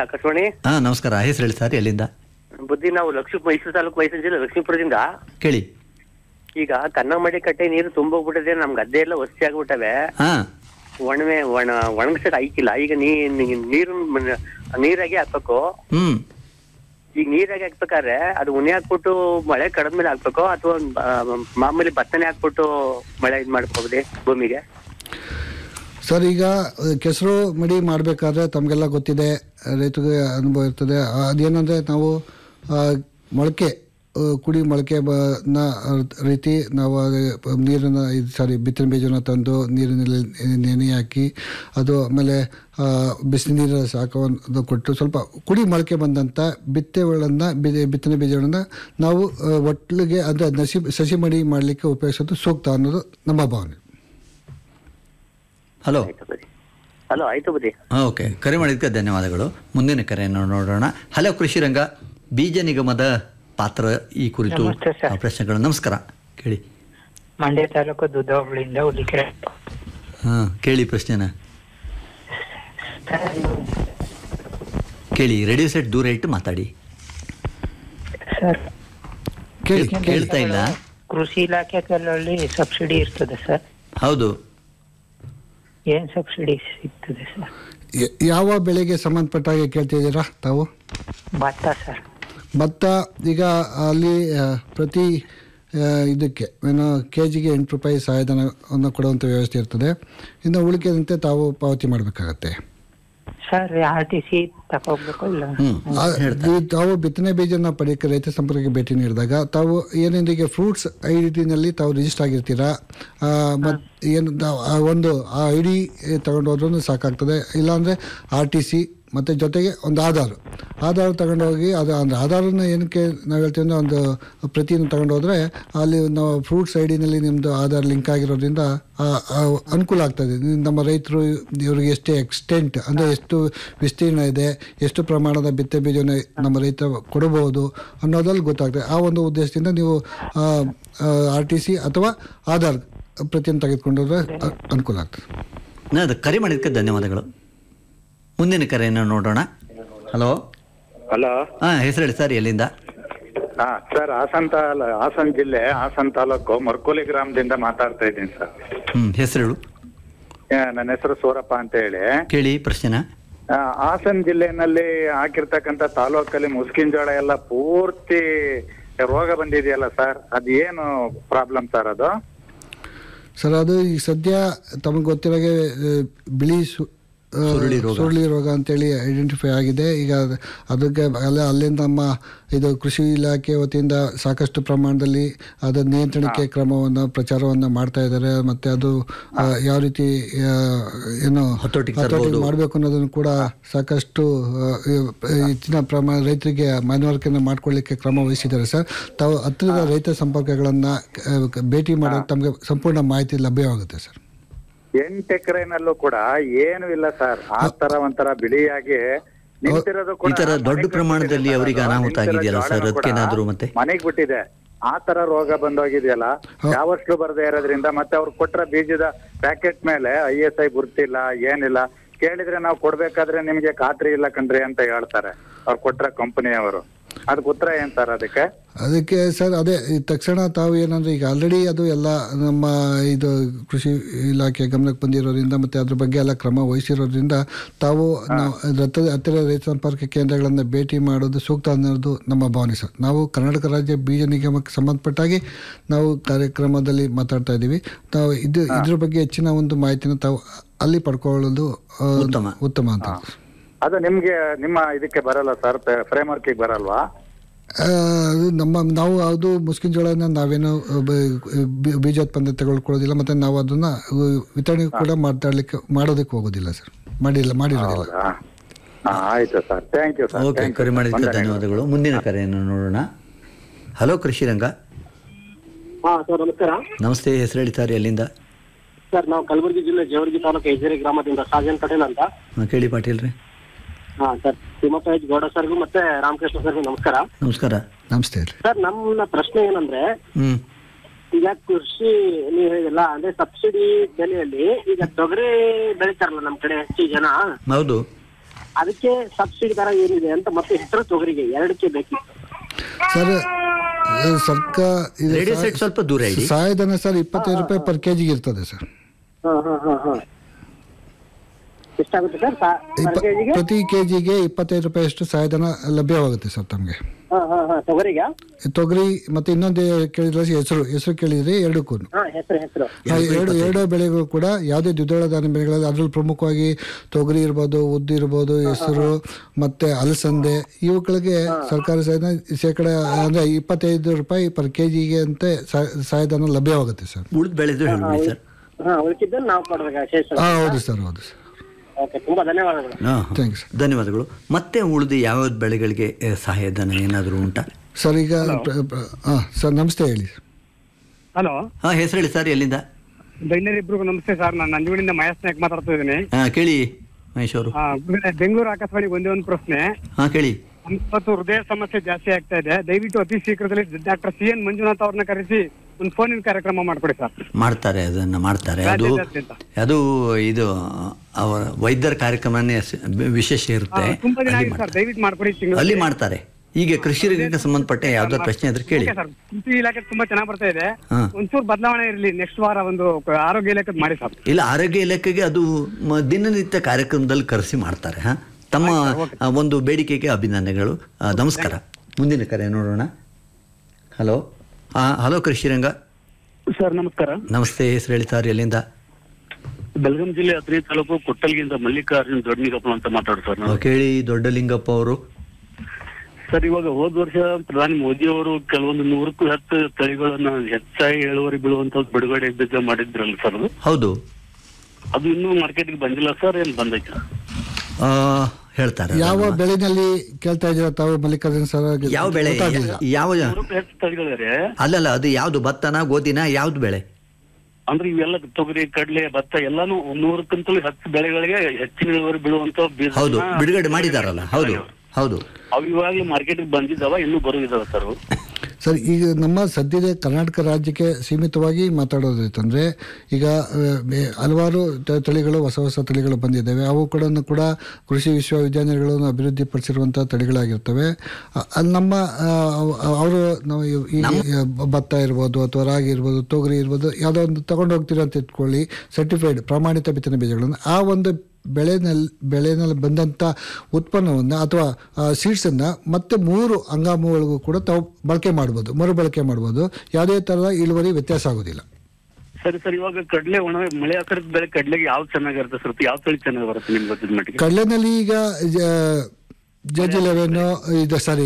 S8: ಆಕಾಶವಾಣಿ
S4: ಹಾಂ ನಮಸ್ಕಾರ ಹೆಸರು ಹೇಳಿ ಸರ್ ಎಲ್ಲಿಂದ
S8: ಬುದ್ಧಿ ನಾವು ಲಕ್ಷ್ಮೀ ಮೈಸೂರು ತಾಲೂಕು ಮೈಸೂರು ಜಿಲ್ಲೆ ಲಕ್ಷ್ಮೀಪುರದಿಂದ
S4: ಕೇಳಿ
S8: ಈಗ ಕನ್ನಂಬಾಡಿ ಕಟ್ಟೆ ನೀರು ತುಂಬೋಗ್ಬಿಟ್ಟಿದೆ ನಮ್ ಗದ್ದೆ ಎಲ್ಲ ವಸ್ತಿ ಆಗ್ಬಿಟ್ಟವೆ
S4: ಹಾಂ
S8: ಒಣಮೆ ಒಣ ಒಣಗಿಸಕ್ ಆಯ್ಕಿಲ್ಲ ಈಗ ನೀ ನೀ- ನೀರು ಮ- ನೀರಾಗೆ ಹಾಕ್ಬೇಕು
S4: ಹ್ಞೂ
S8: ಈಗ ನೀರಾಗೆ ಹಾಕ್ಬೇಕಾದ್ರೆ ಅದು ಉನಿ ಹಾಕ್ಬಿಟ್ಟು ಮಳೆ ಕಡಿದ್ಮೇಲೆ ಹಾಕ್ಬೇಕು ಅಥವಾ ಮಾಮೂಲಿ ಭತ್ತನೆ ಹಾಕ್ಬಿಟ್ಟು ಮಳೆ ಇದ್ ಮಾಡ್ಕೋಬೋದೇ ಭೂಮಿಗೆ
S5: ಸರ್ ಈಗ ಅಹ್, ಕೆಸರು ಮಡಿ ಮಾಡಬೇಕಾದ್ರೆ ತಮಗೆಲ್ಲ ಗೊತ್ತಿದೆ ರೈತರಿಗೆ ಅನುಭವ ಇರ್ತದೆ ಆ, ಅದೇನಂದ್ರೆ ನಾವು ಆ, ಮೊಳಕೆ ಅಹ್, ಕುಡಿ ಮೊಳಕೆ ಬ ನ ರೀತಿ ನಾವು ನೀರನ್ನು ಸಾರಿ ಬಿತ್ತನೆ ಬೀಜನ ತಂದು ನೀರಿನಲ್ಲಿ ನೆನೆ ಹಾಕಿ ಅದು ಆಮೇಲೆ ಆ, ಬಿಸಿ ನೀರಿನ ಶಾಖವನ್ನು ಕೊಟ್ಟು ಸ್ವಲ್ಪ ಕುಡಿ ಮೊಳಕೆ ಬಂದಂಥ ಬಿತ್ತೆಗಳನ್ನು ಬಿತ್ತನೆ ಬೀಜಗಳನ್ನು ನಾವು ಅಹ್, ಒಟ್ಲಿಗೆ ಅಂದರೆ ನಸಿ ಸಸಿ ಮಡಿ ಮಾಡಲಿಕ್ಕೆ ಉಪಯೋಗಿಸೋದು ಸೂಕ್ತ ಅನ್ನೋದು ನಮ್ಮ ಭಾವನೆ
S4: ಹಲೋ
S8: ಆಯ್ತು ಬುದ್ಧಿ ಹಲೋ ಆಯ್ತು ಬುದ್ಧಿ
S4: ಓಕೆ ಕರೆ ಮಾಡಿದ್ದಕ್ಕೆ ಧನ್ಯವಾದಗಳು ಮುಂದಿನ ಕರೆಯನ್ನು ನೋಡೋಣ ಹಲೋ ಕೃಷಿರಂಗ ಬೀಜ ನಿಗಮದ ಪಾತ್ರ ಈ ಕುರಿತು
S9: ನಮಸ್ತೆ ಸರ್.
S4: ಆ ಪ್ರಶ್ನೆಗಳು ನಮಸ್ಕಾರ ಕೇಳಿ
S9: ಮಂಡ್ಯ ತಾಲೂಕು ದುದ್ದ ಹೋಬಳಿಯಿಂದ ಹುಲಿಕೆರೆ
S4: ಹಾಂ ಕೇಳಿ ಪ್ರಶ್ನೆನ ಕೇಳಿ ರೇಡಿಯೋ ಸೆಟ್ ದೂರ ಇಟ್ಟು ಮಾತಾಡಿ
S9: ಸರ್
S5: ಕೇಳಿ
S4: ಕೇಳ್ತಾ ಇಲ್ಲ
S9: ಕೃಷಿ ಇಲಾಖೆಗಳಲ್ಲಿ ಸಬ್ಸಿಡಿ ಇರ್ತದೆ ಸರ್
S4: ಹೌದು
S9: ಏನ್ ಸಬ್ಸಿಡಿ ಸಿಗ್ತದೆ ಸರ್
S5: ಯ- ಯಾವ ಬೆಳೆಗೆ ಸಂಬಂಧಪಟ್ಟ ಹಾಗೆ ಕೇಳ್ತಿದ್ದೀರಾ ತಾವು
S9: ಭತ್ತ ಸರ್
S5: ಭತ್ತ ಈಗ ಅಲ್ಲಿ ಆ, ಪ್ರತಿ ಆ, ಇದಕ್ಕೆ ಏನು ಕೆ ಜಿಗೆ ಎಂಟು ರೂಪಾಯಿ ಸಹಾಯಧನವನ್ನು ಕೊಡುವಂಥ ವ್ಯವಸ್ಥೆ ಇರ್ತದೆ ಇನ್ನು ಉಳಿಕೆದಂತೆ ತಾವು ಪಾವತಿ ಮಾಡಬೇಕಾಗತ್ತೆ
S9: ಸರ್ ಆರ್ ಟಿ ಸಿ ತಗೋಬೇಕು ಇಲ್ಲ
S4: ಹ್ಮ್
S5: ಆ,
S4: ಹೇಳ್ತಾರೆ
S5: ಈ ತಾವು ಬಿತ್ತನೆ ಬೀಜನ ಪಡೆಯೋಕ್ಕೆ ರೈತ ಸಂಪರ್ಕಕ್ಕೆ ಭೇಟಿ ನೀಡಿದಾಗ ತಾವು ಏನೇನು ಈಗ ಫ್ರೂಟ್ಸ್ ಐ ಡಿನಲ್ಲಿ ತಾವು ರಿಜಿಸ್ಟರ್ ಆಗಿರ್ತೀರಾ ಮತ್ತು ಏನು ತಾವು ಆ ಒಂದು ಆ ಐ ಡಿ ತಗೊಂಡು ಹೋದ್ರೂ ಸಾಕಾಗ್ತದೆ ಇಲ್ಲಾಂದರೆ ಆರ್ ಟಿ ಸಿ ಮತ್ತು ಜೊತೆಗೆ ಒಂದು ಆಧಾರ್ ಆಧಾರ್ ತಗೊಂಡೋಗಿ ಅದು ಅಂದರೆ ಆಧಾರನ ಏನಕ್ಕೆ ನಾವು ಹೇಳ್ತೀವಿ ಅಂದರೆ ಒಂದು ಪ್ರತಿಯನ್ನು ತಗೊಂಡು ಹೋದರೆ ಅಲ್ಲಿ ನಾವು ಫ್ರೂಟ್ಸ್ ಐ ಡಿನಲ್ಲಿ ನಿಮ್ಮದು ಆಧಾರ್ ಲಿಂಕ್ ಆಗಿರೋದ್ರಿಂದ ಆ- ಆ ಅನುಕೂಲ ಆಗ್ತದೆ ನಮ್ಮ ರೈತರು ಇವರಿಗೆ ಎಷ್ಟು ಎಕ್ಸ್ಟೆಂಟ್ ಅಂದರೆ ಎಷ್ಟು ವಿಸ್ತೀರ್ಣ ಇದೆ ಎಷ್ಟು ಪ್ರಮಾಣದ ಬಿತ್ತೆ ಬೀಜನ ನಮ್ಮ ರೈತ ಕೊಡಬಹುದು ಅನ್ನೋದ್ರಲ್ಲಿ ಗೊತ್ತಾಗ್ತದೆ ಆ ಒಂದು ಉದ್ದೇಶದಿಂದ ನೀವು ಆರ್ ಟಿ ಸಿ ಅಥವಾ ಆಧಾರ್ ಪ್ರತಿಯನ್ನು ತೆಗೆದುಕೊಂಡೋದ್ರೆ ಅ- ಅನುಕೂಲ ಆಗ್ತದೆ
S4: ನಾ ಅದು ಕರೆ ಮಾಡಿದ್ದಕ್ಕೆ ಧನ್ಯವಾದಗಳು ಮುಂದಿನ ಕರೆಯನ್ನು ನೋಡೋಣ ಹಲೋ
S10: ಹಲೋ
S4: ಹಾಂ ಹೆಸರು ಹೇಳಿ ಸರ್ ಎಲ್ಲಿಂದ
S10: ಹಾ ಸರ್ ಹಾಸನ್ ತಾಲ ಹಾಸನ್ ಜಿಲ್ಲೆ ಹಾಸನ್ ತಾಲೂಕು ಮರ್ಕೋಲಿ ಗ್ರಾಮದಿಂದ ಮಾತಾಡ್ತಾ ಇದ್ದೀನಿ ಸರ್
S4: ಹ್ಞೂ ಹೆಸರು ಹೇಳು
S10: ಆ, ನನ್ನ ಹೆಸರು ಸೂರಪ್ಪ ಅಂತ ಹೇಳಿ
S4: ಕೇಳಿ ಪ್ರಶ್ನೆನ
S10: ಆ, ಹಾಸನ್ ಜಿಲ್ಲೆನಲ್ಲಿ ಹಾಕಿರ್ತಕ್ಕಂಥ ತಾಲೂಕಲ್ಲಿ ಮುಸ್ಕಿನ್ ಜೋಳ ಎಲ್ಲ ಪೂರ್ತಿ ರೋಗ ಬಂದಿದೆಯಲ್ಲ ಸರ್ ಅದೇನು ಪ್ರಾಬ್ಲಮ್ ಸರ್ ಅದು
S5: ಸರ್ ಅದು ಈಗ ಸದ್ಯ ತಮಗೆ ಗೊತ್ತಿರೋಗೆ ಆ, ಬಿಳಿ ಸು ಆ,
S4: ಸುರುಳಿ ರೋಗ.
S5: ಸುರುಳಿ ರೋಗ ಅಂತೇಳಿ ಐಡೆಂಟಿಫೈ ಆಗಿದೆ ಈಗ ಅದ್- ಅದಕ್ಕೆ ಅಲ್ಲ ಅಲ್ಲಿಂದ ನಮ್ಮ ಇದು ಕೃಷಿ ಇಲಾಖೆ ವತಿಯಿಂದ ಸಾಕಷ್ಟು ಪ್ರಮಾಣದಲ್ಲಿ ಅದರ ನಿಯಂತ್ರಣಕ್ಕೆ ಕ್ರಮವನ್ನು ಪ್ರಚಾರವನ್ನು ಮಾಡ್ತಾ ಇದ್ದಾರೆ ಮತ್ತೆ ಅದು ಆ, ಯಾವ ರೀತಿ ಆ, ಏನು
S4: ಹತೋಟಿಗೆ
S5: ಹತೋಟಿ
S4: ತರ್ಬೋದು.
S5: ಮಾಡಬೇಕು ಅನ್ನೋದನ್ನು ಕೂಡ ಸಾಕಷ್ಟು ಆ, ಈ- ಹೆಚ್ಚಿನ ಪ್ರಮಾಣ ರೈತರಿಗೆ ಮನವರಿಕೆಯನ್ನು ಮಾಡ್ಕೊಳ್ಳಿಕ್ಕೆ ಕ್ರಮ ವಹಿಸಿದ್ದಾರೆ ಸರ್ ತಾವು ಹತ್ತಿರದ ರೈತ ಸಂಪರ್ಕಗಳನ್ನು ಭೇಟಿ ಮಾಡೋದು ತಮಗೆ ಸಂಪೂರ್ಣ ಮಾಹಿತಿ ಲಭ್ಯವಾಗುತ್ತೆ ಸರ್
S10: ಎಂಟು ಎಕರೆನಲ್ಲೂ ಕೂಡ ಏನು ಇಲ್ಲ ಸರ್ ಆ ತರ ಒಂಥರ ಬಿಳಿಯಾಗಿ ನಿಂತಿರೋದು ಕೂಡ
S4: ಈ ತರ ದೊಡ್ಡ
S10: ಮನೆಗ್
S4: ಪ್ರಮಾಣದಲ್ಲಿ
S10: ಬಿಟ್ಟಿದೆ
S4: ಅವರಿಗೆ
S10: ಸರ್ ಅದು.
S4: ಅನಾಹುತ
S10: ನಿಂತಿರೋ
S4: ಆಗಿದೆಯಲ್ಲ ಸರ್,
S10: ಜೋಳನೂ ಕೂಡ
S4: ಅದಕ್ಕೇನಾದ್ರೂ ಮತ್ತೆ?
S10: ಮನೆಗ್ ಬಿಟ್ಟಿದೆ ಆ ತರ ರೋಗ ಬಂದೋಗಿದೆಯಲ್ಲ ಯಾವಷ್ಟು ಬರದೇ ಇರೋದ್ರಿಂದ ಮತ್ತೆ ಅವ್ರು ಕೊಟ್ರ ಬೀಜದ ಪ್ಯಾಕೆಟ್ ಮೇಲೆ ಐ ಎಸ್ ಐ ಗುರ್ತಿಲ್ಲ ಏನಿಲ್ಲ ಕೇಳಿದ್ರೆ ನಾವು ಕೊಡ್ಬೇಕಾದ್ರೆ ನಿಮ್ಗೆ ಖಾತ್ರಿ ಇಲ್ಲ ಕಣ್ರಿ ಅಂತ ಹೇಳ್ತಾರೆ ಅವ್ರು ಕೊಟ್ರ ಕಂಪನಿಯವರು ಅದಕ್ಕೆ ಉತ್ತರ ಏನ್ ಸರ್ ಅದಕ್ಕೆ
S5: ಅದಕ್ಕೆ ಸರ್ ಅದೇ ಈ ತಕ್ಷಣ ತಾವು ಏನಂದ್ರೆ ಈಗ ಆಲ್ರೆಡಿ ಅದು ಎಲ್ಲ ನಮ್ಮ ಇದು ಕೃಷಿ ಇಲಾಖೆ ಗಮನಕ್ಕೆ ಬಂದಿರೋದ್ರಿಂದ ಮತ್ತೆ ಅದ್ರ ಬಗ್ಗೆ ಎಲ್ಲ ಕ್ರಮ ವಹಿಸಿರೋದ್ರಿಂದ ತಾವು ನಾವು ರಥ ಹತ್ತಿರ ರೈತ ಸಂಪರ್ಕ ಕೇಂದ್ರಗಳನ್ನು ಭೇಟಿ ಮಾಡೋದು ಸೂಕ್ತ ಅನ್ನೋದು ನಮ್ಮ ಭಾವನೆ ಸರ್ ನಾವು ಕರ್ನಾಟಕ ರಾಜ್ಯ ಬೀಜ ನಿಗಮಕ್ಕೆ ಸಂಬಂಧಪಟ್ಟಾಗಿ ನಾವು ಕಾರ್ಯಕ್ರಮದಲ್ಲಿ ಮಾತಾಡ್ತಾ ಇದ್ದೀವಿ ನಾವು ಇದು ಇದ್ರ ಬಗ್ಗೆ ಹೆಚ್ಚಿನ ಒಂದು ಮಾಹಿತಿನ ತಾವು ಅಲ್ಲಿ ಪಡ್ಕೊಳ್ಳೋದು ಆ,
S4: ಉತ್ತಮ.
S5: ಉತ್ತಮ ಅಂತ
S10: ಅದು ನಿಮ್ಗೆ ನಿಮ್ಮ ಇದಕ್ಕೆ ಬರಲ್ಲ ಸರ್ ಫ್ರೇಮ್ ವರ್ಕಿಗೆ ಬರಲ್ವಾ
S5: ಆ, ಅದು ನಮ್ಮ ನಾವು ಅದು ಮುಸ್ಕಿನ ಜೋಳನ ನಾವೇನು ಬ- ಬಿ- ಬೀಜೋತ್ಪನ್ನ ತಗೊಳ್ಕೊಳ್ಳೋದಿಲ್ಲ ಮತ್ತೆ ನಾವು ಅದನ್ನ ವಿತರಣೆ ಕೂಡ ಮಾತಾಡ್ಲಿಕ್ಕೆ ಮಾಡೋದಕ್ಕೆ ಹೋಗೋದಿಲ್ಲ ಸರ್ ಮಾಡಿಲ್ಲ ಮಾಡಿರೋದಿಲ್ಲ
S10: ಹೌದಾ ಹಾ ಆಯ್ತು sir thank you sir
S4: okay ಕರೆ ಮಾಡಿದ್ದಕ್ಕೆ ಧನ್ಯವಾದಗಳು ಮುಂದಿನ ಕರೆಯನ್ನು ನೋಡೋಣ ಹಲೋ ಕೃಷಿರಂಗ
S7: ಹಾ ಸರ್ ನಮಸ್ಕಾರ
S4: ನಮಸ್ತೆ ಹೆಸರು ಹೇಳಿ ಸರ್ ಎಲ್ಲಿಂದ
S7: ಸರ್ ನಾವು ಕಲಬುರಗಿ ಜಿಲ್ಲೆ ಜೇವರ್ಗಿ ತಾಲೂಕು ಹೆಜೇರಿ ಗ್ರಾಮದಿಂದ ಸಾಜನ್ ಪಟೇಲ್ ಅಂತ
S4: ಹಾ, ಕೇಳಿ ಪಾಟೀಲ್ ರೀ
S7: ಹಾ ಸರ್ ತಿಮ್ಮಪ್ಪ ಎಚ್ ಗೌಡ ಸರ್ಗೂ ಮತ್ತೆ ರಾಮಕೃಷ್ಣ ಸರ್ಗೂ ನಮಸ್ಕಾರ
S4: ನಮಸ್ಕಾರ
S5: ನಮಸ್ತೆ ರೀ
S7: ಸರ್ ನಮ್ಮ ಪ್ರಶ್ನೆ ಏನಂದ್ರೆ
S4: ಹ್ಮ್
S7: ಈಗ ಕೃಷಿ ನೀವು ಹೇಳಿಲ್ಲ ಅಂದ್ರೆ ಸಬ್ಸಿಡಿ ಬೆಲೆಯಲ್ಲಿ ಈಗ ತೊಗರಿ ಬೆಳಿತಾರಲ್ಲ ನಮ್ ಕಡೆ ಹೆಚ್ಚು ಜನ
S4: ಹೌದು
S11: ಅದಕ್ಕೆ ಸಬ್ಸಿಡಿ ದರ ಏನಿದೆ ಅಂತ ಮತ್ತೆ ಹೆಸರು ತೊಗರಿಗೆ ಎರಡಕ್ಕೆ ಬೇಕಿತ್ತು
S5: ಸರ್ ಇದು ಸರ್ಕಾರ ಇದು
S4: ರೇಡಿಯೋ
S5: ಸಾ-
S4: ಸೆಟ್ ಸ್ವಲ್ಪ ದೂರ ಇಡಿ.
S5: ಸಹಾಯಧನ ಸರ್ ಇಪ್ಪತ್ತೈದು ರೂಪಾಯಿ ಪರ್ ಕೆಜಿಗೆ ಇರ್ತದೆ ಸರ್
S11: ಹಾ ಹಾ ಹಾ ಹಾ ಎಷ್ಟಾಗುತ್ತೆ ಸರ್ ಸಾ- per
S5: ಇಪ್ಪ-
S11: kg ಗೆ?
S5: ಪ್ರತಿ ಕೆಜಿಗೆ ಇಪ್ಪತ್ತೈದು ರೂಪಾಯಿ ಅಷ್ಟು ಸಹಾಯಧನ ಲಭ್ಯವಾಗುತ್ತೆ ಸರ್ ತಮಗೆ
S11: ಹಾ ಹಾ ಹಾ ತೊಗರಿಗೆ
S5: ತೊಗರಿ ಮತ್ತೆ ಇನ್ನೊಂದು ಕೇಳಿದ್ರೆ ಹೆಸರು ಹೆಸರು ಕೇಳಿದ್ರೆ ಎರಡಕ್ಕೂ
S11: ಹಾ ಹೆಸರು ಹೆಸರು
S5: ಆ ಎರಡು ಎರಡು ಬೆಳೆಗಳು ಕೂಡ ಯಾವುದೇ ದ್ವಿದಳ ಧಾನ್ಯ ಬೆಳೆಗಳು ಅದರಲ್ಲಿ ಪ್ರಮುಖವಾಗಿ ತೊಗರಿ ಇರ್ಬೋದು ಉದ್ದು ಇರ್ಬೋದು ಹೆಸರು ಮತ್ತೆ ಅಲಸಂದೆ ಇವುಗಳಿಗೆ ಸರ್ಕಾರ ಸಹಾಯಧನ ಶೇಕಡ ಅಂದ್ರೆ ಇಪ್ಪತ್ತೈದು ರೂಪಾಯಿ ಪರ್ ಕೆಜಿಗೆ ಅಂತ ಸಹ- ಸಹಾಯಧನ ಲಭ್ಯವಾಗುತ್ತೆ ಸರ್
S4: ಉಳಿದ ಬೆಳೆದು ಹೇಳ್ಬಿಡಿ ಸರ್
S11: ಹಾ ಉಳ್ಕಿದ್ದನ್ನು ನಾವು ಕೊಡ್ಬೇಕಾ ಶೇಷ
S5: ಹಾ ಹೌದು ಸರ್ ಹೌದು ಸರ್
S11: ಓಕೆ ತುಂಬಾ ಧನ್ಯವಾದಗಳು
S4: ಹಾ.
S5: ಥ್ಯಾಂಕ್ಸ್
S4: ಧನ್ಯವಾದಗಳು ಮತ್ತೆ ಉಳಿದು ಯಾವ ಬೆಳೆಗಳಿಗೆ ಆ, ಸಹಾಯಧನ ಏನಾದರೂ ಉಂಟಾ
S5: ಸರ್ ಈಗ ಹಾಂ ಸರ್ ನಮಸ್ತೆ ಹೇಳಿ
S12: ಹಲೋ
S4: ಹಾ ಹೆಸರು ಹೇಳಿ ಸರ್ ಎಲ್ಲಿಂದ
S12: ಇಬ್ರಿಗೂ ನಮಸ್ತೆ ಸರ್ ನಾನು ನಂಜುಗುಡಿಯಿಂದ ಮಹೇಶ್ ನಾಯಕ್ ಮಾತಾಡ್ತಾ ಇದ್ದೀನಿ
S4: ಹಾ ಕೇಳಿ ಮಹೇಶ್ ಅವರು
S12: ಆ, ಬೆಂಗಳೂರು ಆಕಾಶವಾಣಿಗೆ ಒಂದೇ ಒಂದು ಪ್ರಶ್ನೆ
S4: ಹಾ ಕೇಳಿ
S12: ಇವತ್ತು ಹೃದಯ ಸಮಸ್ಯೆ ಜಾಸ್ತಿ ಆಗ್ತಾ ಇದೆ ದಯವಿಟ್ಟು ಅತಿ ಶೀಘ್ರದಲ್ಲಿ ಡಾಕ್ಟರ್ ಸಿ ಎನ್ ಮಂಜುನಾಥ್ ಅವ್ರನ್ನ ಕರೆಸಿ ಒಂದು ಫೋನಿನ ಕಾರ್ಯಕ್ರಮ ಮಾಡ್ಕೊಡಿ ಸರ್
S4: ಮಾಡ್ತಾರೆ ಅದನ್ನ ಮಾಡ್ತಾರೆ ಅದು
S12: ರಾಜ್ಯ ಜಾತ್ರೆ ಅಂತ.
S4: ಅದು ಇದು ಅವರ ವೈದ್ಯರ ಕಾರ್ಯಕ್ರಮನೇ ಸ- ವಿಶೇಷ ಇರುತ್ತೆ
S12: ಆ, ತುಂಬಾ ದಿನ
S4: ಅಲ್ಲಿ
S12: ಆಗಿದೆ ಸರ್
S4: ಮಾಡ್ತಾರೆ.
S12: ದಯವಿಟ್ಟು ಮಾಡ್ಕೊಡಿ ತಿಂಗಳು
S4: ಅಲ್ಲಿ ಮಾಡ್ತಾರೆ ಈಗ ಕೃಷಿ ರಂಗಕ್ಕೆ ಸಂಬಂಧಪಟ್ಟ ಯಾವ್ದಾದ್ರು ಪ್ರಶ್ನೆ ಇದ್ರೆ ಕೇಳಿ
S12: ಓಕೆ ಸರ್ ಕೃಷಿ ಇಲಾಖೆ ತುಂಬಾ ಚೆನ್ನಾಗಿ ಬರ್ತಾ ಇದೆ
S4: ಹಾ.
S12: ಒಂಚೂರು ಬದಲಾವಣೆ ಇರಲಿ ನೆಕ್ಸ್ಟ್ ವಾರ ಒಂದು ಕ- ಆರೋಗ್ಯ ಇಲಾಖೆ ಮಾಡಿ ಸರ್
S4: ಇಲ್ಲ ಆರೋಗ್ಯ ಇಲಾಖೆಗೆ ಅದು ಮ- ದಿನನಿತ್ಯ ಕಾರ್ಯಕ್ರಮದಲ್ಲಿ ಕರೆಸಿ ಮಾಡ್ತಾರೆ ಹಾ ತಮ್ಮ ಆ, ಒಂದು ಬೇಡಿಕೆಗೆ ಅಭಿನಂದನೆಗಳು ಆ, ನಮಸ್ಕಾರ ಮುಂದಿನ ಕರೆ ನೋಡೋಣ ಹಲೋ ಹಾ ಹಲೋ ಕೃಷಿರಂಗ
S13: ಸರ್ ನಮಸ್ಕಾರ
S4: ನಮಸ್ತೆ ಹೆಸರು ಹೇಳಿ ಸರ್ ಎಲ್ಲಿಂದ
S13: ಬೆಳಗಾಂ ಜಿಲ್ಲೆ ಹತ್ತನೇ ತಾಲೂಕು ಕೊಟ್ಟಲ್ಗಿಂದ ಮಲ್ಲಿಕಾರ್ಜುನ್ ದೊಡ್ಡನಿಗಪ್ಪ ಅಂತ ಮಾತಾಡೋದು ಸರ್ ನಾನು
S4: ಕೇಳಿ ದೊಡ್ಡಲಿಂಗಪ್ಪ ಅವರು
S13: ಸರ್ ಇವಾಗ ಹೋದ ವರ್ಷ ಪ್ರಧಾನಿ ಮೋದಿ ಅವರು ಕೆಲವೊಂದು ನೂರಕ್ಕೂ ಹೆಚ್ಚು ತಳಿಗಳನ್ನ ಹೆಚ್ಚಾಗಿ ಇಳುವರಿ ಬೀಳುವಂತ ಬಿಡುಗಡೆ ಬೀಜ ಮಾಡಿದ್ರಲ್ಲ ಸರ್ ಅದು
S4: ಹೌದು
S13: ಅದು ಇನ್ನೂ ಮಾರ್ಕೆಟ್ಗೆ ಬಂದಿಲ್ಲ ಸರ್ ಏನ್ ಬಂದೈತೆ
S4: ಆ, ಹೇಳ್ತಾರೆ
S5: ಯಾವ ಬೆಳೆನಲ್ಲಿ ಕೇಳ್ತಾ ಇದ್ದೀರಾ ತಾವು ಮಲ್ಲಿಕಾರ್ಜುನ ಸರ್
S4: ಯಾವ ಬೆಳೆ
S5: ಗೊತ್ತಾಗ್ಲಿಲ್ಲ.
S4: ಯಾವ
S13: ನೂರಕ್ಕೂ ಹೆಚ್ಚು ತಳಿಗಳಿವೆ
S4: ಅಲ್ಲಲ್ಲ ಅದು ಯಾವ್ದು ಭತ್ತನ ಗೋಧಿನ ಯಾವ್ದು ಬೆಳೆ
S13: ಅಂದ್ರೆ ಇವೆಲ್ಲ ತೊಗರಿ ಕಡಲೆ ಭತ್ತ ಎಲ್ಲಾನು ನೂರಕ್ಕಿಂತಲೂ ಹೆಚ್ಚು ಬೆಳೆಗಳಿಗೆ ಹೆಚ್ಚಿನ ಇಳುವರಿ ಬೀಳುವಂತ ಬೀಜ
S4: ಹೌದು ಬಿಡುಗಡೆ ಮಾಡಿದಾರಲ್ಲ ಹೌದು ಹೌದು
S13: ಅವು ಇವಾಗಲೇ ಮಾರ್ಕೆಟ್ಗೆ ಬಂದಿದ್ದಾವ ಇನ್ನೂ ಬರುವುದಿದಾವ ಸರ್ ಅವು
S5: ಸರ್ ಈಗ ನಮ್ಮ ಸದ್ಯದ ಕರ್ನಾಟಕ ರಾಜ್ಯಕ್ಕೆ ಸೀಮಿತವಾಗಿ ಮಾತಾಡೋದಾಯ್ತಂದ್ರೆ ಈಗ ಆ, ಬೆ- ಹಲವಾರು ತ- ತಳಿಗಳು ಹೊಸ ಹೊಸ ತಳಿಗಳು ಬಂದಿದ್ದಾವೆ ಅವು ಕೂಡ ಕೂಡ ಕೃಷಿ ವಿಶ್ವವಿದ್ಯಾನಿಲಯಗಳನ್ನು ಅಭಿವೃದ್ಧಿಪಡಿಸಿರುವಂಥ ತಳಿಗಳಾಗಿರ್ತವೆ ಅ- ಅಲ್ಲಿ ನಮ್ಮ ಅವರು ನಾವು ಈ- ಈ ಭತ್ತ ಇರ್ಬೋದು ಅಥವಾ ರಾಗಿ ಇರ್ಬೋದು ತೊಗರಿ ಇರ್ಬೋದು ಯಾವುದೋ ಒಂದು ತಗೊಂಡು ಹೋಗ್ತೀರಾ ಅಂತ ಇಟ್ಕೊಳ್ಳಿ ಸರ್ಟಿಫೈಡ್ ಪ್ರಮಾಣಿತ ಬಿತ್ತನೆ ಬೀಜಗಳನ್ನು ಆ ಒಂದು ಬೆಳೆನಲ್ಲಿ ಬೆಳೆನಲ್ಲಿ ಬಂದಂಥ ಉತ್ಪನ್ನವನ್ನು ಅಥವಾ ಸೀಡ್ಸನ್ನು ಮತ್ತೆ ಮೂರು ಹಂಗಾಮುಗಳಿಗೂ ಕೂಡ ತಾವು ಬಳಕೆ ಮಾಡ್ಬೋದು ಮರುಬಳಕೆ ಮಾಡ್ಬೋದು ಯಾವುದೇ ಥರದ ಇಳುವರಿ ವ್ಯತ್ಯಾಸ ಆಗೋದಿಲ್ಲ
S13: ಸರಿ ಸರ್ ಇವಾಗ ಕಡ್ಲೆ ಒಣ ಮಳೆ ಆಕರದ ಬೆಳೆ ಕಡ್ಲೆಗೆ ಯಾವ್ದು ಚೆನ್ನಾಗಿರುತ್ತೆ ಸರ್ ಯಾವ ತಳಿ ಚೆನ್ನಾಗಿ ಬರುತ್ತೆ ನಿಮ್ಗೆ ಗೊತ್ತಿದ ಮಟ್ಟಿಗೆ
S5: ಕಡಲೆನಲ್ಲಿ ಈಗ ಜಜ್ ಇಲೆವೆನ್ನು ಇದು ಸಾರಿ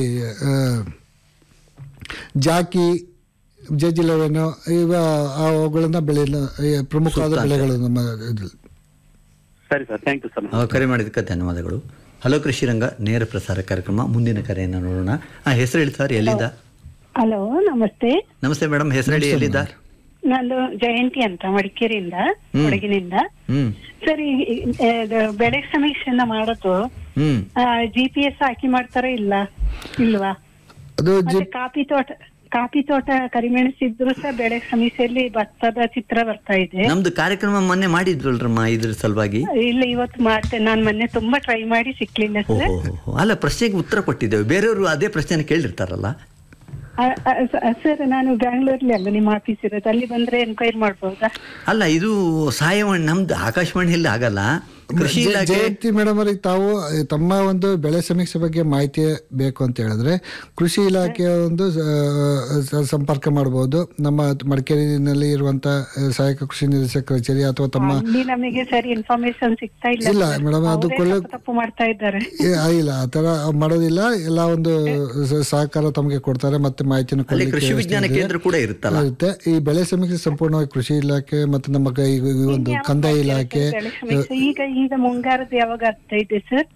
S5: ಜಾಕಿ ಜಜ್ ಇಲೆವೆನ್ನು ಇವ ಅವುಗಳನ್ನ ಬೆಳೆ ಪ್ರಮುಖವಾದ
S4: ಸೂಕ್ತ.
S5: ಬೆಳೆಗಳು ನಮ್ಮ ಇದ್ರಲ್ಲಿ.
S13: ಸರಿ ಸರ್ ಥ್ಯಾಂಕ್ ಯು ಸರ್
S4: ಆ, ಕರೆ ಮಾಡಿದ್ದಕ್ಕೆ ಧನ್ಯವಾದಗಳು ಹಲೋ ಕೃಷಿರಂಗ ನೇರ ಪ್ರಸಾರ ಕಾರ್ಯಕ್ರಮ ಮುಂದಿನ ಕರೆಯನ್ನು ನೋಡೋಣ ಆ ಹೆಸರು ಹೇಳಿ ಸರ್ ಎಲ್ಲಿಂದ
S14: ಹಲೋ ನಮಸ್ತೆ
S4: ನಮಸ್ತೆ ಮೇಡಮ್ ಹೆಸರು ಹೇಳಿ ಎಲ್ಲಿಂದ
S14: ನಾನು ಜಯಂತಿ ಅಂತ ಮಡಿಕೇರಿಯಿಂದ
S4: ಹ್ಮ್.
S14: ಕೊಡಗಿನಿಂದ
S4: ಹ್ಮ್
S14: ಸರ್ ಈ ಈ, ಇದು ಬೆಳೆ ಸಮೀಕ್ಷೆನ ಮಾಡೋದು
S4: ಹ್ಮ್
S14: ಜಿ ಪಿ ಎಸ್ ಹಾಕಿ ಮಾಡ್ತಾರೋ ಇಲ್ಲ ಇಲ್ವಾ
S5: ಅದು
S14: ಮತ್ತೆ ಕಾಫಿ ತೋಟ ಕಾಫಿ ತೋಟ ಕರಿಮೆಣಸಿದ್ರು ಸಹ ಬೆಳೆ ಸಮೀಕ್ಷೆಯಲ್ಲಿ ಭತ್ತದ ಚಿತ್ರ ಬರ್ತಾ ಇದೆ
S4: ನಮ್ದು ಕಾರ್ಯಕ್ರಮ ಮೊನ್ನೆ ಮಾಡಿದ್ರಲ್ರಮ್ಮ ಇದ್ರ ಸಲುವಾಗಿ
S14: ಇಲ್ಲ ಇವತ್ತು ಮಾಡ್ತೇನೆ ನಾನು ಮೊನ್ನೆ ತುಂಬಾ ಟ್ರೈ ಮಾಡಿ ಸಿಕ್ಲಿಲ್ಲ ಸರ್
S4: ಓಹೋ ಅಲ್ಲ ಪ್ರಶ್ನೆಗೆ ಉತ್ತರ ಕೊಟ್ಟಿದ್ದೇವೆ ಬೇರೆಯವರು ಅದೇ ಪ್ರಶ್ನೆ ಕೇಳಿರ್ತಾರಲ್ಲ
S14: ಸರ್ ನಾನು ಬ್ಯಾಂಗ್ಳೂರ್ಲಿ ಅಲ್ಲ ನಿಮ್ಮ ಆಫೀಸ್ ಇರೋದು ಅಲ್ಲಿ ಬಂದ್ರೆ ಎನ್ಕ್ವೈರಿ ಮಾಡ್ಬೋದಾ
S4: ಅಲ್ಲ ಇದು ಸಹಾಯವಾಣಿ ನಮ್ದು ಆಕಾಶವಾಣಿಯಲ್ಲಿ ಆಗಲ್ಲ ಕೃಷಿ
S5: ಜಯ-
S4: ಇಲಾಖೆ
S5: ಜಯಂತಿ ಮೇಡಮ್ ಅವರಿಗೆ ತಾವು ಅಹ್, ತಮ್ಮ ಒಂದು ಬೆಳೆ ಸಮೀಕ್ಷೆ ಬಗ್ಗೆ ಮಾಹಿತಿ ಬೇಕು ಅಂತ ಹೇಳಿದ್ರೆ ಕೃಷಿ ಇಲಾಖೆಯ ಒಂದು ಅಹ್, ಸ- ಸಂಪರ್ಕ ಮಾಡಬಹುದು ನಮ್ಮ ಮಡಿಕೇರಿನಲ್ಲಿ ಇರುವಂತ ಅಹ್, ಸಹಾಯಕ ಕೃಷಿ ನಿರ್ದೇಶಕ ಕಚೇರಿ ಅಥವಾ ತಮ್ಮ
S14: ಅಲ್ಲಿ ನಮಗೆ ಸರಿ ಇನ್ಫಾರ್ಮೇಶನ್ ಸಿಗ್ತಾ ಇಲ್ಲ
S5: ಇಲ್ಲ
S14: sir.
S5: ಮೇಡಮ್ ಅದು
S14: ಅವ್ರೇ
S5: ಕೊಳ್ಳೆ
S14: ತಪ್ಪು ತಪ್ಪು ಮಾಡ್ತಾ ಇದ್ದಾರೆ
S5: ಏ, ಆ, ಇಲ್ಲ ಆ ಥರ ಮಾಡೋದಿಲ್ಲ ಎಲ್ಲ ಒಂದು ಸ- ಸಹಕಾರ ತಮಗೆ ಕೊಡ್ತಾರೆ ಮತ್ತೆ ಮಾಹಿತಿನ
S4: ಅಲ್ಲಿ
S5: ಕೊಡ್ಲಿಕ್ಕೆ
S4: ಕೃಷಿ
S5: ವ್ಯವಸ್ಥೆ
S4: ವಿಜ್ಞಾನ
S5: ಇದೆ.
S4: ಕೇಂದ್ರ ಕೂಡ ಇರುತ್ತಲ್ಲ
S5: ಇರುತ್ತೆ ಈ ಬೆಳೆ ಸಮೀಕ್ಷೆ ಸಂಪೂರ್ಣವಾಗಿ ಕೃಷಿ ಇಲಾಖೆ ಮತ್ತೆ ನಮ್ಮ ಕೈ- ಈ ಈ ಒಂದು ಕಂದಾಯ ಇಲಾಖೆ
S14: ಬೆಳೆ ಸಮೀಕ್ಷೆ ಈಗ ಈಗ ಮುಂಗಾರದ ಯಾವಾಗ ಆಗ್ತಾ ಇದೆ ಸರ್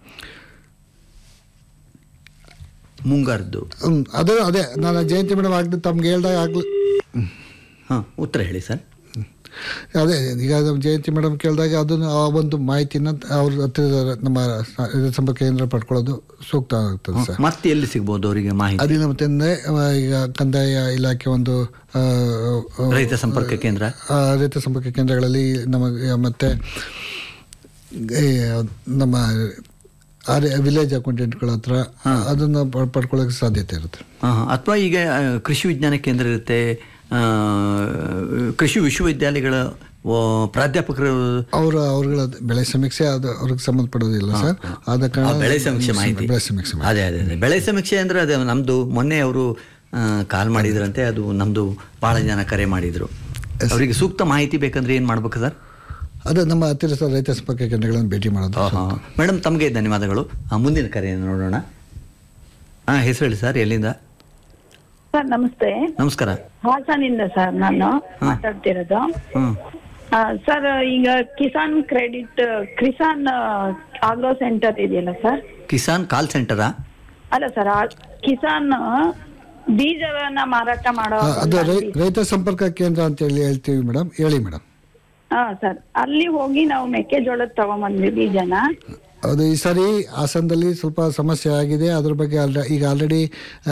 S4: ಮುಂಗಾರದ್ದು
S5: ಹ್ಮ್, ಅದು ಅದೇ ನಾನು ಜಯಂತಿ ಮೇಡಮ್ ಆಗ್ಲಿ ತಮ್ಗೆ ಹೇಳ್ದಾಗ ಆಗ್ಲಿ
S4: ಹಾ ಉತ್ತರ ಹೇಳಿ ಸರ್
S5: ಅದೇ ಈಗ ನಮ್ಮ ಜಯಂತಿ ಮೇಡಮ್ ಕೇಳಿದಾಗ ಅದನ್ನು ಆ ಒಂದು ಮಾಹಿತಿನ ಅವ್ರ ಹತ್ತಿರ ನಮ್ಮ ಸ- ಇದು ಸಂಪರ್ಕ ಕೇಂದ್ರ ಪಡ್ಕೊಳ್ಳೋದು ಸೂಕ್ತ ಆಗ್ತದೆ ಸರ್
S4: ಮತ್ತೆ ಎಲ್ಲಿ ಸಿಗ್ಬೋದು ಅವರಿಗೆ ಮಾಹಿತಿ
S5: ಅದಿಲ್ಲ ಮತ್ತೆ ಅಂದ್ರೆ, ಆ, ಈಗ ಕಂದಾಯ ಇಲಾಖೆ ಒಂದು ಆ, ಆ,
S4: ರೈತ ಸಂಪರ್ಕ ಕೇಂದ್ರ
S5: ಆ, ರೈತ ಸಂಪರ್ಕ ಕೇಂದ್ರಗಳಲ್ಲಿ ನಮಗೆ ಮತ್ತೆ ಈ ನಮ್ಮ ವಿಲೇಜ್ ಅಕೌಂಟೆಂಟ್ಗಳ ಹತ್ರ ಅದನ್ನು ಪಡ್- ಪಡ್ಕೊಳ್ಳೋಕೆ ಸಾಧ್ಯತೆ ಇರುತ್ತೆ
S4: ಅಥವಾ ಈಗ ಆ, ಕೃಷಿ ವಿಜ್ಞಾನ ಕೇಂದ್ರ ಇರುತ್ತೆ ಆ, ಕೃಷಿ ವಿಶ್ವವಿದ್ಯಾಲಯಗಳ ಆ, ಪ್ರಾಧ್ಯಾಪಕರು
S5: ಅವರ ಅವ್ರಗಳ ಬೆಳೆ ಸಮೀಕ್ಷೆ ಅದು ಅವ್ರಿಗೆ ಸಂಬಂಧಪಡೋದಿಲ್ಲ ಸರ್ ಆದ
S4: ಆ,
S5: ಕಾರಣ
S4: ಬೆಳೆ ಸಮೀಕ್ಷೆ ಮಾಹಿತಿ
S5: ಬೆಳೆ ಸಮೀಕ್ಷೆ
S4: ಅದೇ ಅದೇ ಅದೇ ಬೆಳೆ ಸಮೀಕ್ಷೆ ಅಂದ್ರೆ ಅದೇ ನಮ್ದು ಮೊನ್ನೆ ಅವರು ಕಾಲ್ ಮಾಡಿದ್ರಂತೆ ಅದು ನಮ್ದು ಬಹಳ ಜನ ಕರೆ ಮಾಡಿದ್ರು ಅವರಿಗೆ ಸೂಕ್ತ ಮಾಹಿತಿ ಬೇಕಂದ್ರೆ ಏನ್ ಮಾಡ್ಬೇಕು ಸರ್
S5: ಅದೇ ನಮ್ಮ ಹತ್ತಿರ ರೈತ ಸಂಪರ್ಕ ಕೇಂದ್ರಗಳನ್ನು ಭೇಟಿ ಮಾಡೋದು
S4: ಮೇಡಮ್ ತಮಗೆ ಧನ್ಯವಾದಗಳು ಆ, ಮುಂದಿನ ಕರೆಯನ್ನು ನೋಡೋಣ ಹಾ ಹೆಸರು ಹೇಳಿ ಸರ್ ಎಲ್ಲಿಂದ
S15: ಸರ್ ನಮಸ್ತೆ
S4: ನಮಸ್ಕಾರ
S15: ಹಾಸನಿಂದ ಸರ್ ನಾನು ಮಾತಾಡ್ತಿರೋದು
S4: ಹ್ಮ್
S15: ಆ, ಸರ್ ಈಗ Kisan credit Kisan agro centre ಇದೆಯಲ್ಲ ಸರ್
S4: ಕಿಸಾನ್ ಕಾಲ್ ಸೆಂಟರಾ
S15: ಅಲ್ಲ ಸರ್ ಆ- ಕಿಸಾನ್ ಬೀಜವನ್ನ ಮಾರಾಟ ಮಾಡೋ
S5: ಆ, ಅದು ರೈ- ರೈತ ಸಂಪರ್ಕ ಕೇಂದ್ರ ಅಂತ ಹೇಳಿ ಹೇಳ್ತೀವಿ ಮೇಡಮ್ ಹೇಳಿ ಮೇಡಮ್
S15: ಹಾ ಸರ್ ಅಲ್ಲಿ ಹೋಗಿ ನಾವು ಮೆಕ್ಕೆಜೋಳದ ತಗೊಂಬಂದ್ವಿ ಬೀಜನ
S5: ಅದು ಈ ಸಾರಿ ಹಾಸನದಲ್ಲಿ ಸ್ವಲ್ಪ ಸಮಸ್ಯೆ ಆಗಿದೆ ಅದ್ರ ಬಗ್ಗೆ ಆಲ್ರ ಈಗ ಆಲ್ರೆಡಿ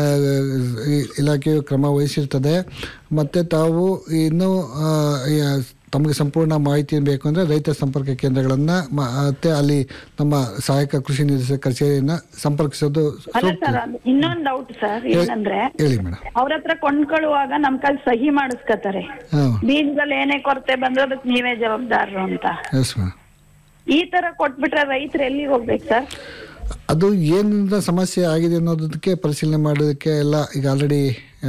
S5: ಇಲಾಖೆಯು ಕ್ರಮ ವಹಿಸಿರ್ತದೆ ಮತ್ತು ತಾವು ಇನ್ನೂ ಆ, ಯ- ತಮಗೆ ಸಂಪೂರ್ಣ ಮಾಹಿತಿ ಬೇಕು ಅಂದರೆ ರೈತ ಸಂಪರ್ಕ ಕೇಂದ್ರಗಳನ್ನು ಮತ್ತೆ ಅಲ್ಲಿ ನಮ್ಮ ಸಹಾಯಕ ಕೃಷಿ ನಿರ್ದೇಶಕ ಕಚೇರಿಯನ್ನು ಸಂಪರ್ಕಿಸೋದು
S15: ಅಲ್ಲ ಸರ್ ಅದು ಇನ್ನೊಂದ್ ಡೌಟ್ ಸರ್ ಏನಂದ್ರೆ
S5: ಹೇಳಿ ಮೇಡಮ್
S15: ಅವ್ರ ಹತ್ರ ಕೊಂಡ್ಕೊಳ್ಳುವಾಗ ನಮ್ ಕೈಲಿ ಸಹಿ ಮಾಡಿಸ್ಕೊತಾರೆ
S5: ಹಾಂ
S15: ಬೀಜದಲ್ಲಿ ಏನೇ ಕೊರತೆ ಬಂದ್ರೆ ಅದಕ್ಕೆ ನೀವೇ ಜವಾಬ್ದಾರರು ಅಂತ
S5: ಎಸ್ ಮೇಡಮ್
S15: ಈ ತರ ಕೊಟ್ಬಿಟ್ರೆ ರೈತರು ಎಲ್ಲಿಗೆ ಹೋಗ್ಬೇಕು ಸರ್
S5: ಅದು ಏನಿಂದ ಸಮಸ್ಯೆ ಆಗಿದೆ ಅನ್ನೋದಕ್ಕೆ ಪರಿಶೀಲನೆ ಮಾಡೋದಕ್ಕೆ ಎಲ್ಲ ಈಗ ಆಲ್ರೆಡಿ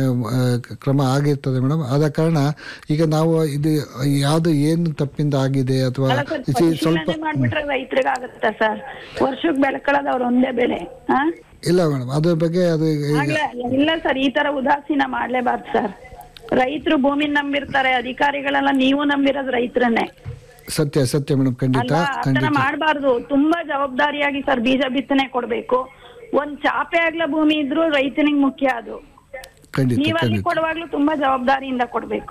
S5: ಕ್ರಮ ಆಗಿರ್ತದೆ ಮೇಡಮ್ ಆದ ಕಾರಣ ಈಗ ನಾವು ಇದು ಯಾವುದು ಏನು ತಪ್ಪಿಂದ ಆಗಿದೆ ಅಥವಾ
S15: ಅಲ್ಲ ಸರ್
S5: ಇದು ಸ್ವಲ್ಪ
S15: ಪರಿಶೀಲನೆ ಮಾಡ್ಬಿಟ್ರೆ ರೈತರಿಗೆ ಆಗುತ್ತಾ ಸರ್ ವರ್ಷಕ್ಕೆ ಬೆಳ್ಕೊಳ್ಳೋದು ಅವ್ರ ಒಂದೇ ಬೆಳೆ ಹಾ
S5: ಇಲ್ಲ ಮೇಡಮ್ ಅದ್ರ ಬಗ್ಗೆ ಅದು ಈಗ
S15: ಆಗ್ಲೇ ಇಲ್ಲ ಸರ್ ಈ ತರ ಉದಾಸೀನ ಮಾಡ್ಲೇಬಾರ್ದು ಸರ್ ರೈತರು ಭೂಮಿ ನಂಬಿರ್ತಾರೆ ಅಧಿಕಾರಿಗಳೆಲ್ಲ ನೀವು ನಂಬಿರೋದು ರೈತರನ್ನೇ
S5: ಸತ್ಯ ಸತ್ಯ ಮೇಡಮ್ ಖಂಡಿತ
S15: ಅಲ್ವಾ ಆತರ
S5: ಖಂಡಿತ
S15: ಮಾಡಬಾರ್ದು ತುಂಬಾ ಜವಾಬ್ದಾರಿಯಾಗಿ ಸರ್ ಬೀಜ ಬಿತ್ತನೆ ಕೊಡ್ಬೇಕು ಒಂದ್ ಚಾಪೆ ಆಗ್ಲ ಭೂಮಿ ಇದ್ರು ರೈತನಿಗೆ ಮುಖ್ಯ ಅದು
S5: ಖಂಡಿತ
S15: ನೀವ್ ಅಲ್ಲಿ
S5: ಖಂಡಿತ
S15: ಕೊಡುವಾಗ್ಲೂ ತುಂಬಾ ಜವಾಬ್ದಾರಿಯಿಂದ ಕೊಡ್ಬೇಕು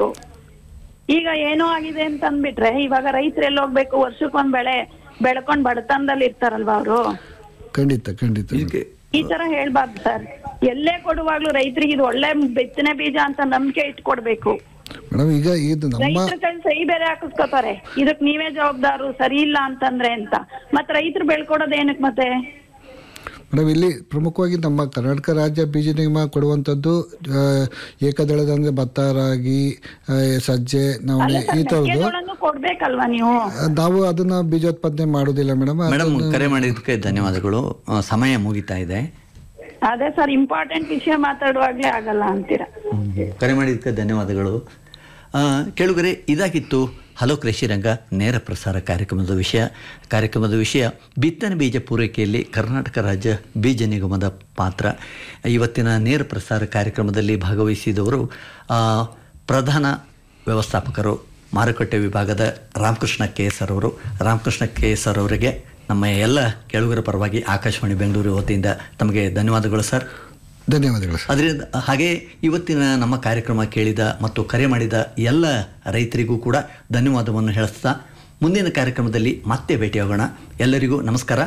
S15: ಈಗ ಏನೋ ಆಗಿದೆ ಅಂತ ಅಂದ್ಬಿಟ್ರೆ ಇವಾಗ ರೈತರು ಎಲ್ಲಿ ಹೋಗ್ಬೇಕು ವರ್ಷಕ್ಕೊಂದ್ ಬೆಳೆ ಬೆಳ್ಕೊಂಡ್ ಬಡತನದಲ್ಲಿ ಇರ್ತಾರಲ್ವಾ ಅವರು
S5: ಖಂಡಿತ ಖಂಡಿತ
S15: ಈ ತರ ಹೇಳ್ಬಾರ್ದು ಸರ್ ಎಲ್ಲೇ ಕೊಡುವಾಗ್ಲೂ ರೈತರಿಗೆ ಇದು ಒಳ್ಳೆ ಬಿತ್ತನೆ ಬೀಜ ಅಂತ ನಂಬಿಕೆ ಇಟ್ಕೊಡ್ಬೇಕು
S5: ಮೇಡಮ್ ಈಗ ಇದು ನಮ್ಮ
S15: ರೈತರ ಕೈ ಸಹಿ ಬೇರೆ ಹಾಕಿಸ್ಕೊತಾರೆ ಇದಕ್ ನೀವೇ ಜವಾಬ್ದಾರು ಸರಿ ಇಲ್ಲ ಅಂತಂದ್ರೆ ಅಂತ ಮತ್ ರೈತರು ಬೆಳ್ಕೊಡೋದ್ ಏನಕ್ ಮತ್ತೆ
S5: ಮೇಡಮ್ ಇಲ್ಲಿ ಪ್ರಮುಖವಾಗಿ ನಮ್ಮ ಕರ್ನಾಟಕ ರಾಜ್ಯ ಬೀಜ ನಿಗಮ ಕೊಡುವಂಥದ್ದು ಆ, ಏಕದಳದ ಅಂದರೆ ಭತ್ತ ರಾಗಿ ಆ, ಸಜ್ಜೆ ನವಣೆ ಈ ಥರದ್ದು
S15: ಮೆಕ್ಕೆಜೋಳನು ಕೊಡ್ಬೇಕಲ್ವಾ ನೀವು
S5: ನಾವು ಅದನ್ನ ಬೀಜೋತ್ಪಾದನೆ ಮಾಡೋದಿಲ್ಲ ಮೇಡಮ್
S4: ಮೇಡಮ್ ಕರೆ ಮಾಡಿದ್ದಕ್ಕೆ ಧನ್ಯವಾದಗಳು ಆ, ಸಮಯ ಮುಗಿತಾ ಇದೆ
S15: ಅದೇ ಸರ್ ಇಂಪಾರ್ಟೆಂಟ್ ವಿಷಯ ಮಾತಾಡುವಾಗ್ಲೇ ಆಗಲ್ಲ ಅಂತೀರಾ
S4: ಕರೆ ಮಾಡಿದ್ದಕ್ಕೆ ಧನ್ಯವಾದಗಳು ಆ, ಕೇಳುಗರೆ ಇದಾಗಿತ್ತು ಹಲೋ ಕೃಷಿ ರಂಗ ನೇರ ಪ್ರಸಾರ ಕಾರ್ಯಕ್ರಮದ ವಿಷಯ ಕಾರ್ಯಕ್ರಮದ ವಿಷಯ ಬಿತ್ತನೆ ಬೀಜ ಪೂರೈಕೆಯಲ್ಲಿ ಕರ್ನಾಟಕ ರಾಜ್ಯ ಬೀಜ ನಿಗಮದ ಪಾತ್ರ ಇವತ್ತಿನ ನೇರ ಪ್ರಸಾರ ಕಾರ್ಯಕ್ರಮದಲ್ಲಿ ಭಾಗವಹಿಸಿದವರು ಆ, ಪ್ರಧಾನ ವ್ಯವಸ್ಥಾಪಕರು ಮಾರುಕಟ್ಟೆ ವಿಭಾಗದ ರಾಮಕೃಷ್ಣ ಕೆ ಎಸ್ ಅವರು ರಾಮಕೃಷ್ಣ ಕೆ ಎಸ್ ಅವರಿಗೆ ನಮ್ಮ ಎಲ್ಲ ಕೇಳುಗರ ಪರವಾಗಿ ಆಕಾಶವಾಣಿ ಬೆಂಗಳೂರು ವತಿಯಿಂದ ತಮಗೆ ಧನ್ಯವಾದಗಳು ಸರ್
S5: ಧನ್ಯವಾದಗಳು
S4: ಅದರಿಂದ ಹಾಗೆ ಇವತ್ತಿನ ನಮ್ಮ ಕಾರ್ಯಕ್ರಮ ಕೇಳಿದ ಮತ್ತು ಕರೆ ಮಾಡಿದ ಎಲ್ಲ ರೈತರಿಗೂ ಕೂಡ ಧನ್ಯವಾದವನ್ನು ಹೇಳಿಸ್ತಾ ಮುಂದಿನ ಕಾರ್ಯಕ್ರಮದಲ್ಲಿ ಮತ್ತೆ ಭೇಟಿಯಾಗೋಣ ಎಲ್ಲರಿಗೂ ನಮಸ್ಕಾರ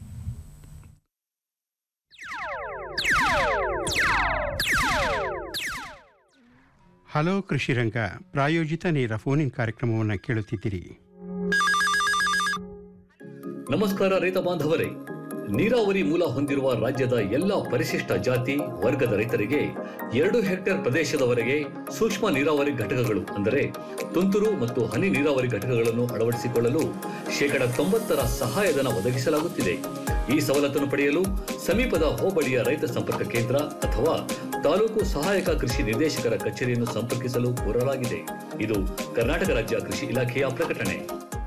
S1: ಹಲೋ ಕೃಷಿ ರಂಗ ಪ್ರಾಯೋಜಿತ ನೇರ ಫೋನ್ ಇನ್ ಕಾರ್ಯಕ್ರಮವನ್ನು ಕೇಳುತ್ತಿದ್ದೀರಿ
S3: ನಮಸ್ಕಾರ ರೈತ ಬಾಂಧವರೇ ನೀರಾವರಿ ಮೂಲ ಹೊಂದಿರುವ ರಾಜ್ಯದ ಎಲ್ಲ ಪರಿಶಿಷ್ಟ ಜಾತಿ ವರ್ಗದ ರೈತರಿಗೆ ಎರಡು ಹೆಕ್ಟೇರ್ ಪ್ರದೇಶದವರೆಗೆ ಸೂಕ್ಷ್ಮ ನೀರಾವರಿ ಘಟಕಗಳು ಅಂದರೆ ತುಂತುರು ಮತ್ತು ಹನಿ ನೀರಾವರಿ ಘಟಕಗಳನ್ನು ಅಳವಡಿಸಿಕೊಳ್ಳಲು ಶೇಕಡ ತೊಂಬತ್ತರ ಸಹಾಯಧನ ಒದಗಿಸಲಾಗುತ್ತಿದೆ ಈ ಸವಲತ್ತನ್ನು ಪಡೆಯಲು ಸಮೀಪದ ಹೋಬಳಿಯ ರೈತ ಸಂಪರ್ಕ ಕೇಂದ್ರ ಅಥವಾ ತಾಲೂಕು ಸಹಾಯಕ ಕೃಷಿ ನಿರ್ದೇಶಕರ ಕಚೇರಿಯನ್ನು ಸಂಪರ್ಕಿಸಲು ಕೋರಲಾಗಿದೆ ಇದು ಕರ್ನಾಟಕ ರಾಜ್ಯ ಕೃಷಿ ಇಲಾಖೆಯ ಪ್ರಕಟಣೆ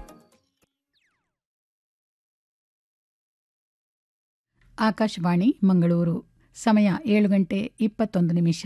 S16: ಆಕಾಶವಾಣಿ ಮಂಗಳೂರು ಸಮಯ ಏಳು ಗಂಟೆ ಇಪ್ಪತ್ತೊಂದು ನಿಮಿಷ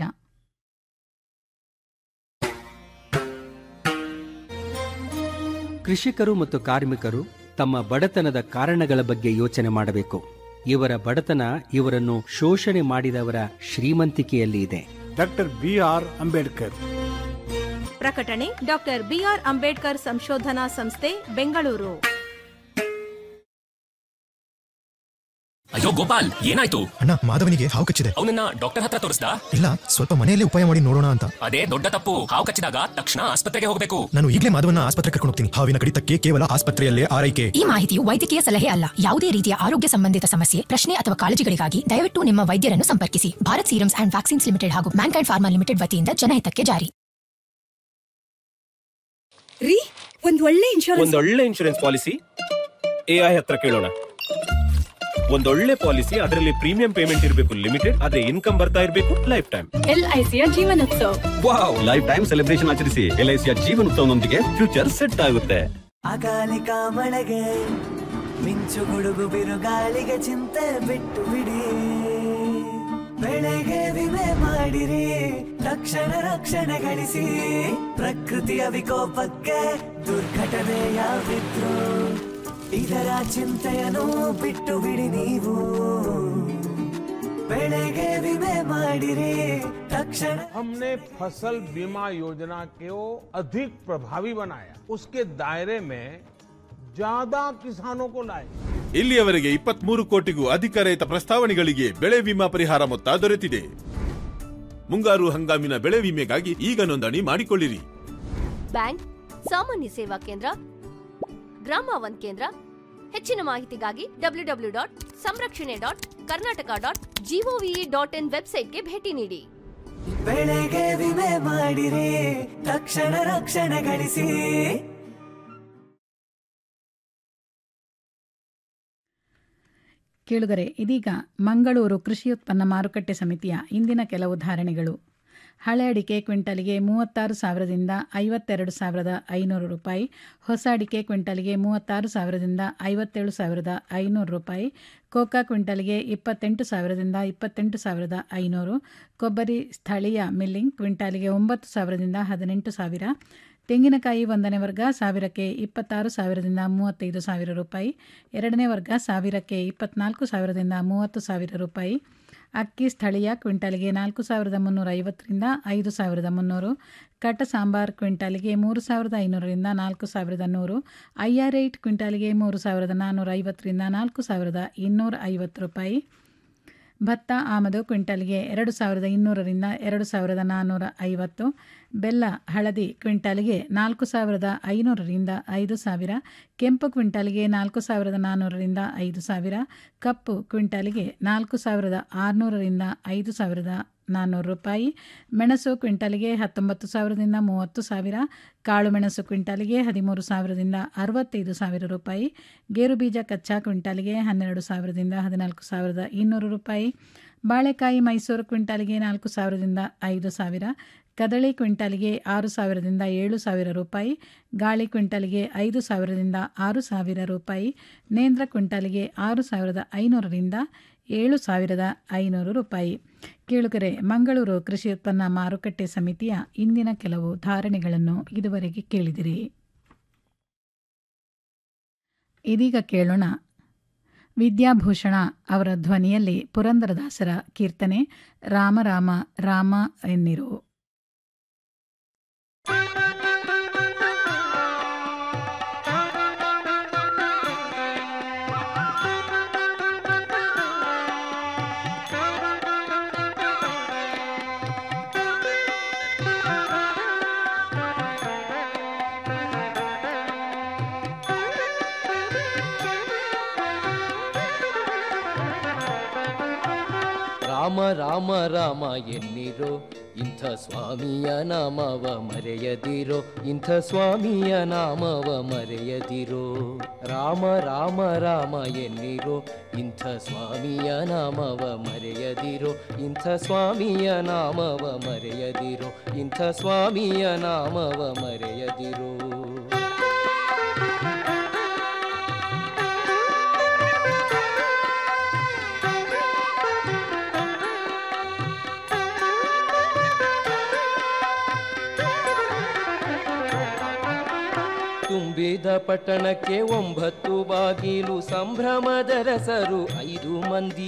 S17: ಕೃಷಿಕರು ಮತ್ತು ಕಾರ್ಮಿಕರು ತಮ್ಮ ಬಡತನದ ಕಾರಣಗಳ ಬಗ್ಗೆ ಯೋಚನೆ ಮಾಡಬೇಕು ಇವರ ಬಡತನ ಇವರನ್ನು ಶೋಷಣೆ ಮಾಡಿದವರ ಶ್ರೀಮಂತಿಕೆಯಲ್ಲಿ ಇದೆ
S18: ಡಾಕ್ಟರ್ ಬಿ ಆರ್ ಅಂಬೇಡ್ಕರ್
S19: ಪ್ರಕಟಣೆ ಡಾಕ್ಟರ್ ಬಿಆರ್ ಅಂಬೇಡ್ಕರ್ ಸಂಶೋಧನಾ ಸಂಸ್ಥೆ ಬೆಂಗಳೂರು
S20: ಅಯ್ಯೋ ಗೋಪಾಲ್ ಏನಾಯ್ತು
S21: ಅಣ್ಣ ಮಾಧವನಿಗೆ ಹಾವು ಕಚ್ಚಿದೆ
S20: ಅವನನ್ನ ಡಾಕ್ಟರ್ ಹತ್ರ ತೋರಿಸ್ದಾ
S21: ಇಲ್ಲ ಸ್ವಲ್ಪ ಮನೆಯಲ್ಲೇ ಉಪಾಯ ಮಾಡಿ ನೋಡೋಣ ಅಂತ
S20: ಅದೇ ದೊಡ್ಡ ತಪ್ಪು ಹಾವು ಕಚ್ಚಿದಾಗ ತಕ್ಷಣ ಆಸ್ಪತ್ರೆಗೆ ಹೋಗಬೇಕು
S21: ನಾನು ಈಗಲೇ ಮಾಧವನ ಆಸ್ಪತ್ರೆ ಕರ್ಕೊಂಡು ಹೋಗ್ತೀನಿ ಹಾವಿನ ಕಡಿತಕ್ಕೆ ಕೇವಲ ಆಸ್ಪತ್ರೆಯಲ್ಲೇ ಆರೈಕೆ
S22: ಈ ಮಾಹಿತಿಯು ವೈದ್ಯಕೀಯ ಸಲಹೆ ಅಲ್ಲ ಯಾವುದೇ ರೀತಿಯ ಆರೋಗ್ಯ ಸಂಬಂಧಿತ ಸಮಸ್ಯೆ ಪ್ರಶ್ನೆ ಅಥವಾ ಕಾಳಜಿಗಳಿಗಾಗಿ ದಯವಿಟ್ಟು ನಿಮ್ಮ ವೈದ್ಯರನ್ನು ಸಂಪರ್ಕಿಸಿ Bharat serums and vaccines limited ಹಾಗೂ ಮ್ಯಾನ್ಕೈಂಡ್ ಫಾರ್ಮಾ ಲಿಮಿಟೆಡ್ ವತಿಯಿಂದ ಜನಹಿತಕ್ಕೆ ಜಾರಿ
S23: ರೀ ಒಂದ್ ಒಳ್ಳೆ ಇನ್ಶೂರೆನ್ಸ್
S24: ಒಂದೊಳ್ಳೆ ಇನ್ಶೂರೆನ್ಸ್ ಪಾಲಿಸಿ ಎಐ ಹತ್ರ ಕೇಳೋಣ ಒಂದೊಳ್ಳೆ ಪಾಲಿಸಿ ಅದರಲ್ಲಿ ಪ್ರೀಮಿಯಂ ಪೇಮೆಂಟ್ ಇರಬೇಕು ಲಿಮಿಟೆಡ್ ಅದೇ ಇನ್ಕಮ್ ಬರ್ತಾ ಇರಬೇಕು ಲೈಫ್ ಟೈಮ್
S23: ಎಲ್ಐಸಿಯ Jeevanotsav
S24: wow lifetime celebration ಆಚರಿಸಿ ಎಲ್ಐಸಿಯ ಜೀವನೋತ್ಸವನೊಂದಿಗೆ ಫ್ಯೂಚರ್ ಸೆಟ್ ಆಗುತ್ತೆ
S25: ಅಕಾಲಿಕ ಮಳೆಗೆ ಮಿಂಚು ಗುಡುಗು ಬಿರುಗಾಳಿಗೆ ಚಿಂತೆ ಬಿಟ್ಟು ಬಿಡಿ ಬೆಳೆಗೆ ವಿಮೆ ಮಾಡಿರಿ ತಕ್ಷಣ ರಕ್ಷಣೆ ಗಳಿಸಿ ಪ್ರಕೃತಿಯ ವಿಕೋಪಕ್ಕೆ ದುರ್ಘಟನೆ ಯಾವಿದ್ರು ಇದರ ಚಿಂತೆಯನ್ನು ಬಿಟ್ಟು ಬಿಡಿ ನೀವು ಬೆಳೆಗೆ ವಿಮೆ ಮಾಡಿರಿ ತಕ್ಷಣ
S26: हमने फसल बीमा योजना को अधिक प्रभावी बनाया उसके दायरे में ज्यादा किसानों को लाए
S27: ಇಲ್ಲಿಯವರೆಗೆ ಇಪ್ಪತ್ಮೂರು ಕೋಟಿಗೂ ಅಧಿಕ ರೈತ ಪ್ರಸ್ತಾವನೆಗಳಿಗೆ ಬೆಳೆ ವಿಮಾ ಪರಿಹಾರ ಮೊತ್ತ ದೊರೆತಿದೆ ಮುಂಗಾರು ಹಂಗಾಮಿನ ಬೆಳೆ ವಿಮೆಗಾಗಿ ಈಗ ನೋಂದಣಿ ಮಾಡಿಕೊಳ್ಳಿರಿ
S28: ಬ್ಯಾಂಕ್ ಸಾಮಾನ್ಯ ಸೇವಾ ಕೇಂದ್ರ ಗ್ರಾಮ ಒನ್ ಕೇಂದ್ರ ಹೆಚ್ಚಿನ ಮಾಹಿತಿಗಾಗಿ ಡಬ್ಲ್ಯೂ ಡಬ್ಲ್ಯೂ ಡಾಟ್ ಸಂರಕ್ಷಣೆ dot Karnataka dot gov dot in ವೆಬ್ಸೈಟ್ಗೆ ಭೇಟಿ ನೀಡಿ
S25: ಬೆಳೆಗೆ ವಿಮೆ ಮಾಡಿರಿ ತಕ್ಷಣ ರಕ್ಷಣೆ ಗಳಿಸಿ
S16: ಕೇಳುಗರೆ ಇದೀಗ ಮಂಗಳೂರು ಕೃಷಿ ಉತ್ಪನ್ನ ಮಾರುಕಟ್ಟೆ ಸಮಿತಿಯ ಇಂದಿನ ಕೆಲವು ಧಾರಣೆಗಳು ಹಳೆ ಅಡಿಕೆ ಕ್ವಿಂಟಲ್ಗೆ ಮೂವತ್ತಾರು ಸಾವಿರದಿಂದ ಐವತ್ತೆರಡು ಸಾವಿರದ ಐನೂರು ರೂಪಾಯಿ ಹೊಸ ಅಡಿಕೆ ಕ್ವಿಂಟಲ್ಗೆ ಮೂವತ್ತಾರು ಸಾವಿರದಿಂದ ಐವತ್ತೇಳು ಸಾವಿರದ ಐನೂರು ರೂಪಾಯಿ ಕೋಕಾ ಕ್ವಿಂಟಲ್ಗೆ ಇಪ್ಪತ್ತೆಂಟು ಸಾವಿರದಿಂದ ಇಪ್ಪತ್ತೆಂಟು ಸಾವಿರದ ಐನೂರು ಕೊಬ್ಬರಿ ಸ್ಥಳೀಯ ಮಿಲ್ಲಿಂಗ್ ಕ್ವಿಂಟಾಲಿಗೆ ಒಂಬತ್ತು ಸಾವಿರದಿಂದ ಹದಿನೆಂಟು ಸಾವಿರ ತೆಂಗಿನಕಾಯಿ ಒಂದನೇ ವರ್ಗ ಸಾವಿರಕ್ಕೆ ಇಪ್ಪತ್ತಾರು ಸಾವಿರದಿಂದ ಮೂವತ್ತೈದು ಸಾವಿರ ರೂಪಾಯಿ ಎರಡನೇ ವರ್ಗ ಸಾವಿರಕ್ಕೆ ಇಪ್ಪತ್ನಾಲ್ಕು ಸಾವಿರದಿಂದ ಮೂವತ್ತು ಸಾವಿರ ರೂಪಾಯಿ ಅಕ್ಕಿ ಸ್ಥಳೀಯ ಕ್ವಿಂಟಲ್ಗೆ ನಾಲ್ಕು ಸಾವಿರದ ಮುನ್ನೂರ ಐವತ್ತರಿಂದ ಐದು ಸಾವಿರದ ಮುನ್ನೂರು ಕಟ ಸಾಂಬಾರ್ ಕ್ವಿಂಟಲ್ಗೆ ಮೂರು ಸಾವಿರದ ಐನೂರರಿಂದ ನಾಲ್ಕು ಸಾವಿರದ ನೂರು ಐ ಆರ್ ಏಟ್ ಕ್ವಿಂಟಲ್ಗೆ ಮೂರು ಸಾವಿರದ ನಾನ್ನೂರ ಐವತ್ತರಿಂದ ನಾಲ್ಕು ಸಾವಿರದ ಇನ್ನೂರ ಐವತ್ತು ರೂಪಾಯಿ ಭತ್ತ ಆಮದು ಕ್ವಿಂಟಲ್ಗೆ ಎರಡು ಸಾವಿರದ ಇನ್ನೂರರಿಂದ ಎರಡು ಸಾವಿರದ ನಾನ್ನೂರ ಐವತ್ತು ಬೆಲ್ಲ ಹಳದಿ ಕ್ವಿಂಟಲ್ಗೆ ನಾಲ್ಕು ಸಾವಿರದ ಐನೂರರಿಂದ ಐದು ಸಾವಿರ ಕೆಂಪು ಕ್ವಿಂಟಲ್ಗೆ ನಾಲ್ಕು ಸಾವಿರದ ನಾನ್ನೂರರಿಂದ ಐದು ಸಾವಿರ ಕಪ್ಪು ಕ್ವಿಂಟಲ್ಗೆ ನಾಲ್ಕು ಸಾವಿರದ ಆರುನೂರರಿಂದ ಐದು ಸಾವಿರದ ನಾನ್ನೂರು ರೂಪಾಯಿ ಮೆಣಸು ಕ್ವಿಂಟಲ್ಗೆ ಹತ್ತೊಂಬತ್ತು ಸಾವಿರದಿಂದ ಮೂವತ್ತು ಸಾವಿರ ಕಾಳು ಮೆಣಸು ಕ್ವಿಂಟಲ್ಗೆ ಹದಿಮೂರು ಸಾವಿರದಿಂದ ಅರವತ್ತೈದು ಸಾವಿರ ರೂಪಾಯಿ ಗೇರು ಬೀಜ ಕಚ್ಚಾ ಕ್ವಿಂಟಲ್ಗೆ ಹನ್ನೆರಡು ಸಾವಿರದಿಂದ ಹದಿನಾಲ್ಕು ಸಾವಿರದ ಇನ್ನೂರು ರೂಪಾಯಿ ಬಾಳೆಕಾಯಿ ಮೈಸೂರು ಕ್ವಿಂಟಲ್ಗೆ ನಾಲ್ಕು ಸಾವಿರದಿಂದ ಐದು ಸಾವಿರ ಕದಳಿ ಕ್ವಿಂಟಲ್ಗೆ ಆರು ಸಾವಿರದಿಂದ ಏಳು ಸಾವಿರ ರೂಪಾಯಿ ಗಾಳಿ ಕ್ವಿಂಟಲ್ಗೆ ಐದು ಸಾವಿರದಿಂದ ಆರು ಸಾವಿರ ರೂಪಾಯಿ ನೇಂದ್ರ ಕ್ವಿಂಟಲ್ಗೆ ಆರು ಸಾವಿರದ ಐನೂರರಿಂದ ಏಳು ಸಾವಿರದ ಐನೂರು ರೂಪಾಯಿ ಕೇಳುಗರೆ ಮಂಗಳೂರು ಕೃಷಿ ಉತ್ಪನ್ನ ಮಾರುಕಟ್ಟೆ ಸಮಿತಿಯ ಇಂದಿನ ಕೆಲವು ಧಾರಣೆಗಳನ್ನು ಇದುವರೆಗೆ ಕೇಳಿದಿರಿ ಇದೀಗ ಕೇಳೋಣ ವಿದ್ಯಾಭೂಷಣ ಅವರ ಧ್ವನಿಯಲ್ಲಿ ಪುರಂದರದಾಸರ ಕೀರ್ತನೆ ರಾಮ ರಾಮ ರಾಮ ಎನ್ನಿರು
S29: ರಾಮ ರಾಮ ರಾಮ ಎನ್ನಿರೋ ಇಂಥ ಸ್ವಾಮಿಯ ನಾಮವ ಮರೆಯದಿರೋ ಇಂಥ ಸ್ವಾಮಿಯ ನಾಮವ ಮರೆಯದಿರೋ ರಾಮ ರಾಮ ರಾಮ ಎನ್ನಿರೋ ಇಂಥ ಸ್ವಾಮಿಯ ನಾಮವ ಮರೆಯದಿರೋ ಇಂಥ ಸ್ವಾಮಿಯ ನಾಮವ ಮರೆಯದಿರೋ ಇಂಥ ಸ್ವಾಮಿಯ ನಾಮವ ಮರೆಯದಿರೋ ತುಂಬಿದ ಪಟ್ಟಣಕ್ಕೆ ಒಂಬತ್ತು ಬಾಗಿಲು ಸಂಭ್ರಮದ ರಸರು ಐದು ಮಂದಿ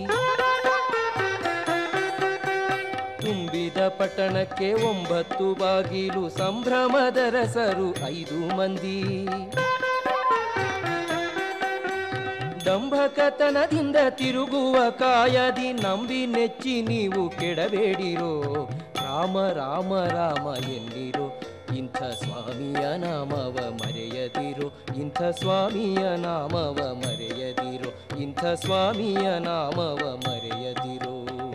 S29: ತುಂಬಿದ ಪಟ್ಟಣಕ್ಕೆ ಒಂಬತ್ತು ಬಾಗಿಲು ಸಂಭ್ರಮದ ರಸರು ಐದು ಮಂದಿ ದಂಭ ನಿರ್ನಾಮಕತನದಿಂದ ತಿರುಗುವ ಕಾಯದಿ ನಂಬಿ ನೆಚ್ಚಿ ನೀವು ಕೆಡಬೇಡಿರೋ ರಾಮ ರಾಮ ರಾಮ ಎನ್ನಿರೋ ಇಂಥ ಸ್ವಾಮಿಯ ನಾಮವ ಮರೆಯದಿರೋ ಇಂಥ ಸ್ವಾಮಿಯ ನಾಮವ ಮರೆಯದಿರೋ ಇಂಥ ಸ್ವಾಮಿಯ ನಾಮವ ಮರೆಯದಿರೋ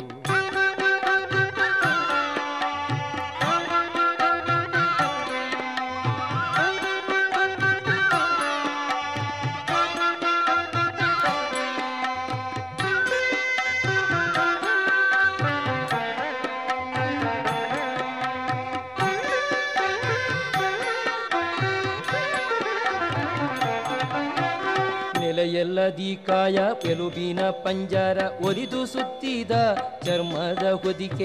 S29: ನೆಲೆಯಲ್ಲದಿ ಕಾಯ ಎಲುಬಿನ ಪಂಜರ ಒಲಿದು ಸುತ್ತಿದ ಚರ್ಮದ ಹೊದಿಕೆ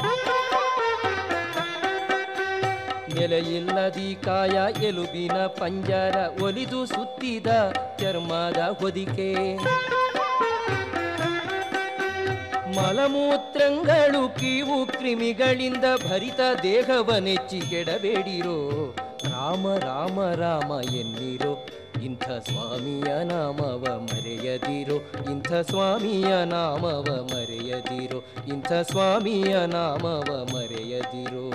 S29: ನೆಲೆಯಿಲ್ಲದಿ ಕಾಯ ಎಲುಬಿನ ಪಂಜರ ಒಲಿದು ಸುತ್ತಿದ ಚರ್ಮದ ಹೊದಿಕೆ ಮಲಮೂತ್ರಂಗಳು ಕೀವು ಕ್ರಿಮಿಗಳಿಂದ ಭರಿತ ದೇಹವನೆಚ್ಚಿ ಕೆಡಬೇಡಿರೋ ರಾಮ ರಾಮ ರಾಮ ಎನ್ನಿರೋ ಇಂಥ ಸ್ವಾಮಿಯ ನಾಮವ ಮರೆಯದಿರೋ ಇಂಥ ಸ್ವಾಮಿಯ ನಾಮವ ಮರೆಯದಿರೋ ಇಂಥ ಸ್ವಾಮಿಯ ನಾಮವ ಮರೆಯದಿರೋ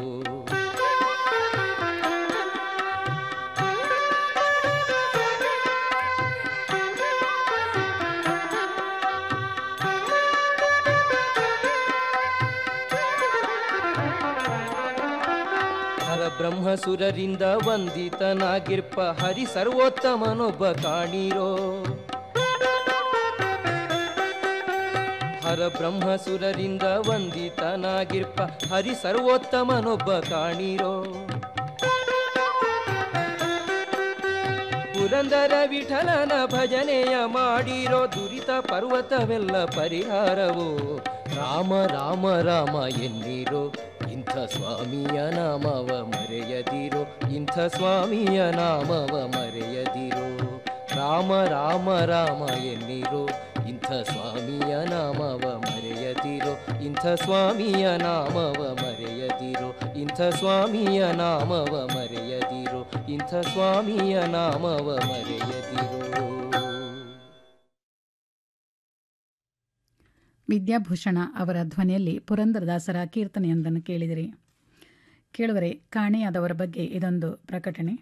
S29: ಹರಬ್ರಹ್ಮಸುರರಿಂದ ವಂದಿತನಾಗಿರ್ಪ ಹರಿ ಸರ್ವೋತ್ತಮನೊಬ್ಬ ಕಾಣಿರೋ ಹರಬ್ರಹ್ಮಸುರರಿಂದ ವಂದಿತನಾಗಿರ್ಪ ಹರಿ ಸರ್ವೋತ್ತಮನೊಬ್ಬ ಕಾಣಿರೋ ಪುರಂದರ ವಿಠಲನ ಭಜನೆಯ ಮಾಡಿರೋ ದುರಿತ ಪರ್ವತವೆಲ್ಲ ಪರಿಹಾರವೋ ರಾಮ ರಾಮ ರಾಮ ಎನ್ನಿರೋ ಇಂಥ ಸ್ವಾಮಿಯ ನಾಮವ ಮರೆಯದಿರೋ ಇಂಥ ಸ್ವಾಮಿಯ ನಾಮವ ಮರೆಯದಿರೋ ರಾಮ ರಾಮ ರಾಮ ಎನ್ನಿರೋ ಇಂಥ ಸ್ವಾಮಿಯ ನಾಮವ ಮರೆಯದಿರೋ ಇಂಥ ಸ್ವಾಮಿಯ ನಾಮವ ಮರೆಯದಿರೋ ಇಂಥ ಸ್ವಾಮಿಯ ನಾಮವ ಮರೆಯದಿರೋ ಇಂಥ ಸ್ವಾಮಿಯ ನಾಮವ ಮರೆಯದಿರೋ
S16: ವಿದ್ಯಾಭೂಷಣ ಅವರ ಧ್ವನಿಯಲ್ಲಿ ಪುರಂದರದಾಸರ ಕೀರ್ತನೆಯೊಂದನ್ನು ಕೇಳಿದಿರಿ ಕೇಳುವರೆ ಕಾಣೆಯಾದವರ ಬಗ್ಗೆ ಇದೊಂದು ಪ್ರಕಟಣೆ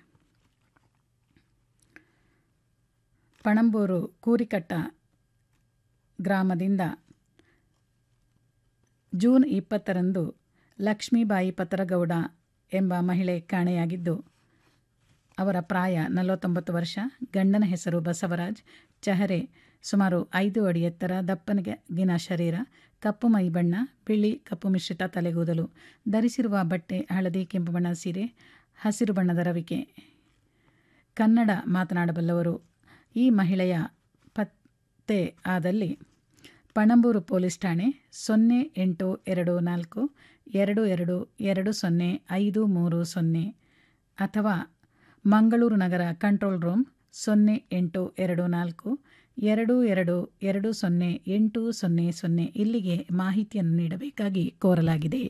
S16: ಪಣಂಬೂರು ಕೂರಿಕಟ್ಟ ಗ್ರಾಮದಿಂದ ಜೂನ್ ಇಪ್ಪತ್ತರಂದು ಲಕ್ಷ್ಮೀಬಾಯಿ ಪತರಗೌಡ ಎಂಬ ಮಹಿಳೆ ಕಾಣೆಯಾಗಿದ್ದು ಅವರ ಪ್ರಾಯ ನಲವತ್ತೊಂಬತ್ತು ವರ್ಷ ಗಂಡನ ಹೆಸರು ಬಸವರಾಜ್ ಚಹರೆ ಸುಮಾರು ಐದು ಅಡಿ ಎತ್ತರ ದಪ್ಪನಗಿನ ಶರೀರ ಕಪ್ಪು ಮೈ ಬಣ್ಣ ಬಿಳಿ ಕಪ್ಪು ಮಿಶ್ರಿತ ತಲೆಗೂದಲು ಧರಿಸಿರುವ ಬಟ್ಟೆ ಹಳದಿ ಕೆಂಪು ಬಣ್ಣದ ಸೀರೆ ಹಸಿರು ಬಣ್ಣದ ರವಿಕೆ ಕನ್ನಡ ಮಾತನಾಡಬಲ್ಲವರು ಈ ಮಹಿಳೆಯ ಪತ್ತೆ ಆದಲ್ಲಿ ಪಣಂಬೂರು ಪೊಲೀಸ್ ಠಾಣೆ ಸೊನ್ನೆ ಎಂಟು ಎರಡು ನಾಲ್ಕು ಎರಡು ಎರಡು ಎರಡು ಸೊನ್ನೆ ಐದು ಮೂರು ಸೊನ್ನೆ ಅಥವಾ ಮಂಗಳೂರು ನಗರ ಕಂಟ್ರೋಲ್ ರೂಮ್ ಸೊನ್ನೆ ಎಂಟು ಎರಡು ನಾಲ್ಕು ಎರಡು ಎರಡು ಎರಡು ಸೊನ್ನೆ ಎಂಟು ಸೊನ್ನೆ ಸೊನ್ನೆ ಇಲ್ಲಿಗೆ ಮಾಹಿತಿಯನ್ನು ನೀಡಬೇಕಾಗಿ ಕೋರಲಾಗಿದೆ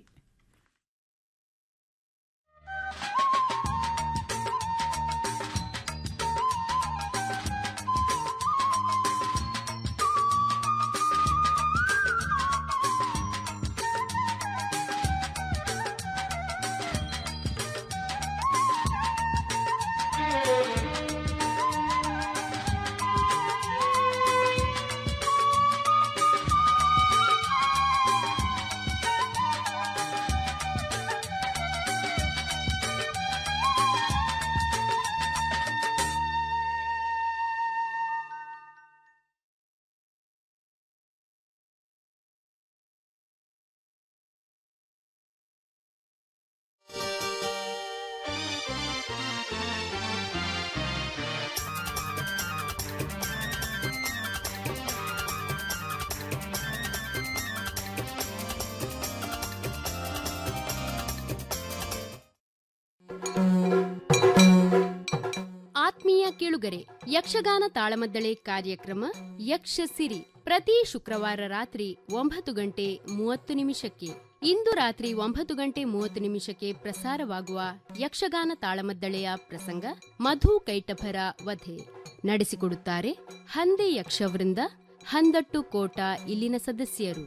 S2: ಆತ್ಮೀಯ ಕೇಳುಗರೆ ಯಕ್ಷಗಾನ ತಾಳಮದ್ದಳೆ ಕಾರ್ಯಕ್ರಮ ಯಕ್ಷ ಸಿರಿ ಪ್ರತಿ ಶುಕ್ರವಾರ ರಾತ್ರಿ ಒಂಬತ್ತು ಗಂಟೆ ಮೂವತ್ತು ನಿಮಿಷಕ್ಕೆ ಇಂದು ರಾತ್ರಿ ಒಂಬತ್ತು ಗಂಟೆ ಮೂವತ್ತು ನಿಮಿಷಕ್ಕೆ ಪ್ರಸಾರವಾಗುವ ಯಕ್ಷಗಾನ ತಾಳಮದ್ದಳೆಯ ಪ್ರಸಂಗ ಮಧು ಕೈಟಭರ ವಧೆ ನಡೆಸಿಕೊಡುತ್ತಾರೆ ಹಂದೆ ಯಕ್ಷವೃಂದ ಹಂದಟ್ಟು ಕೋಟ ಇಲ್ಲಿನ ಸದಸ್ಯರು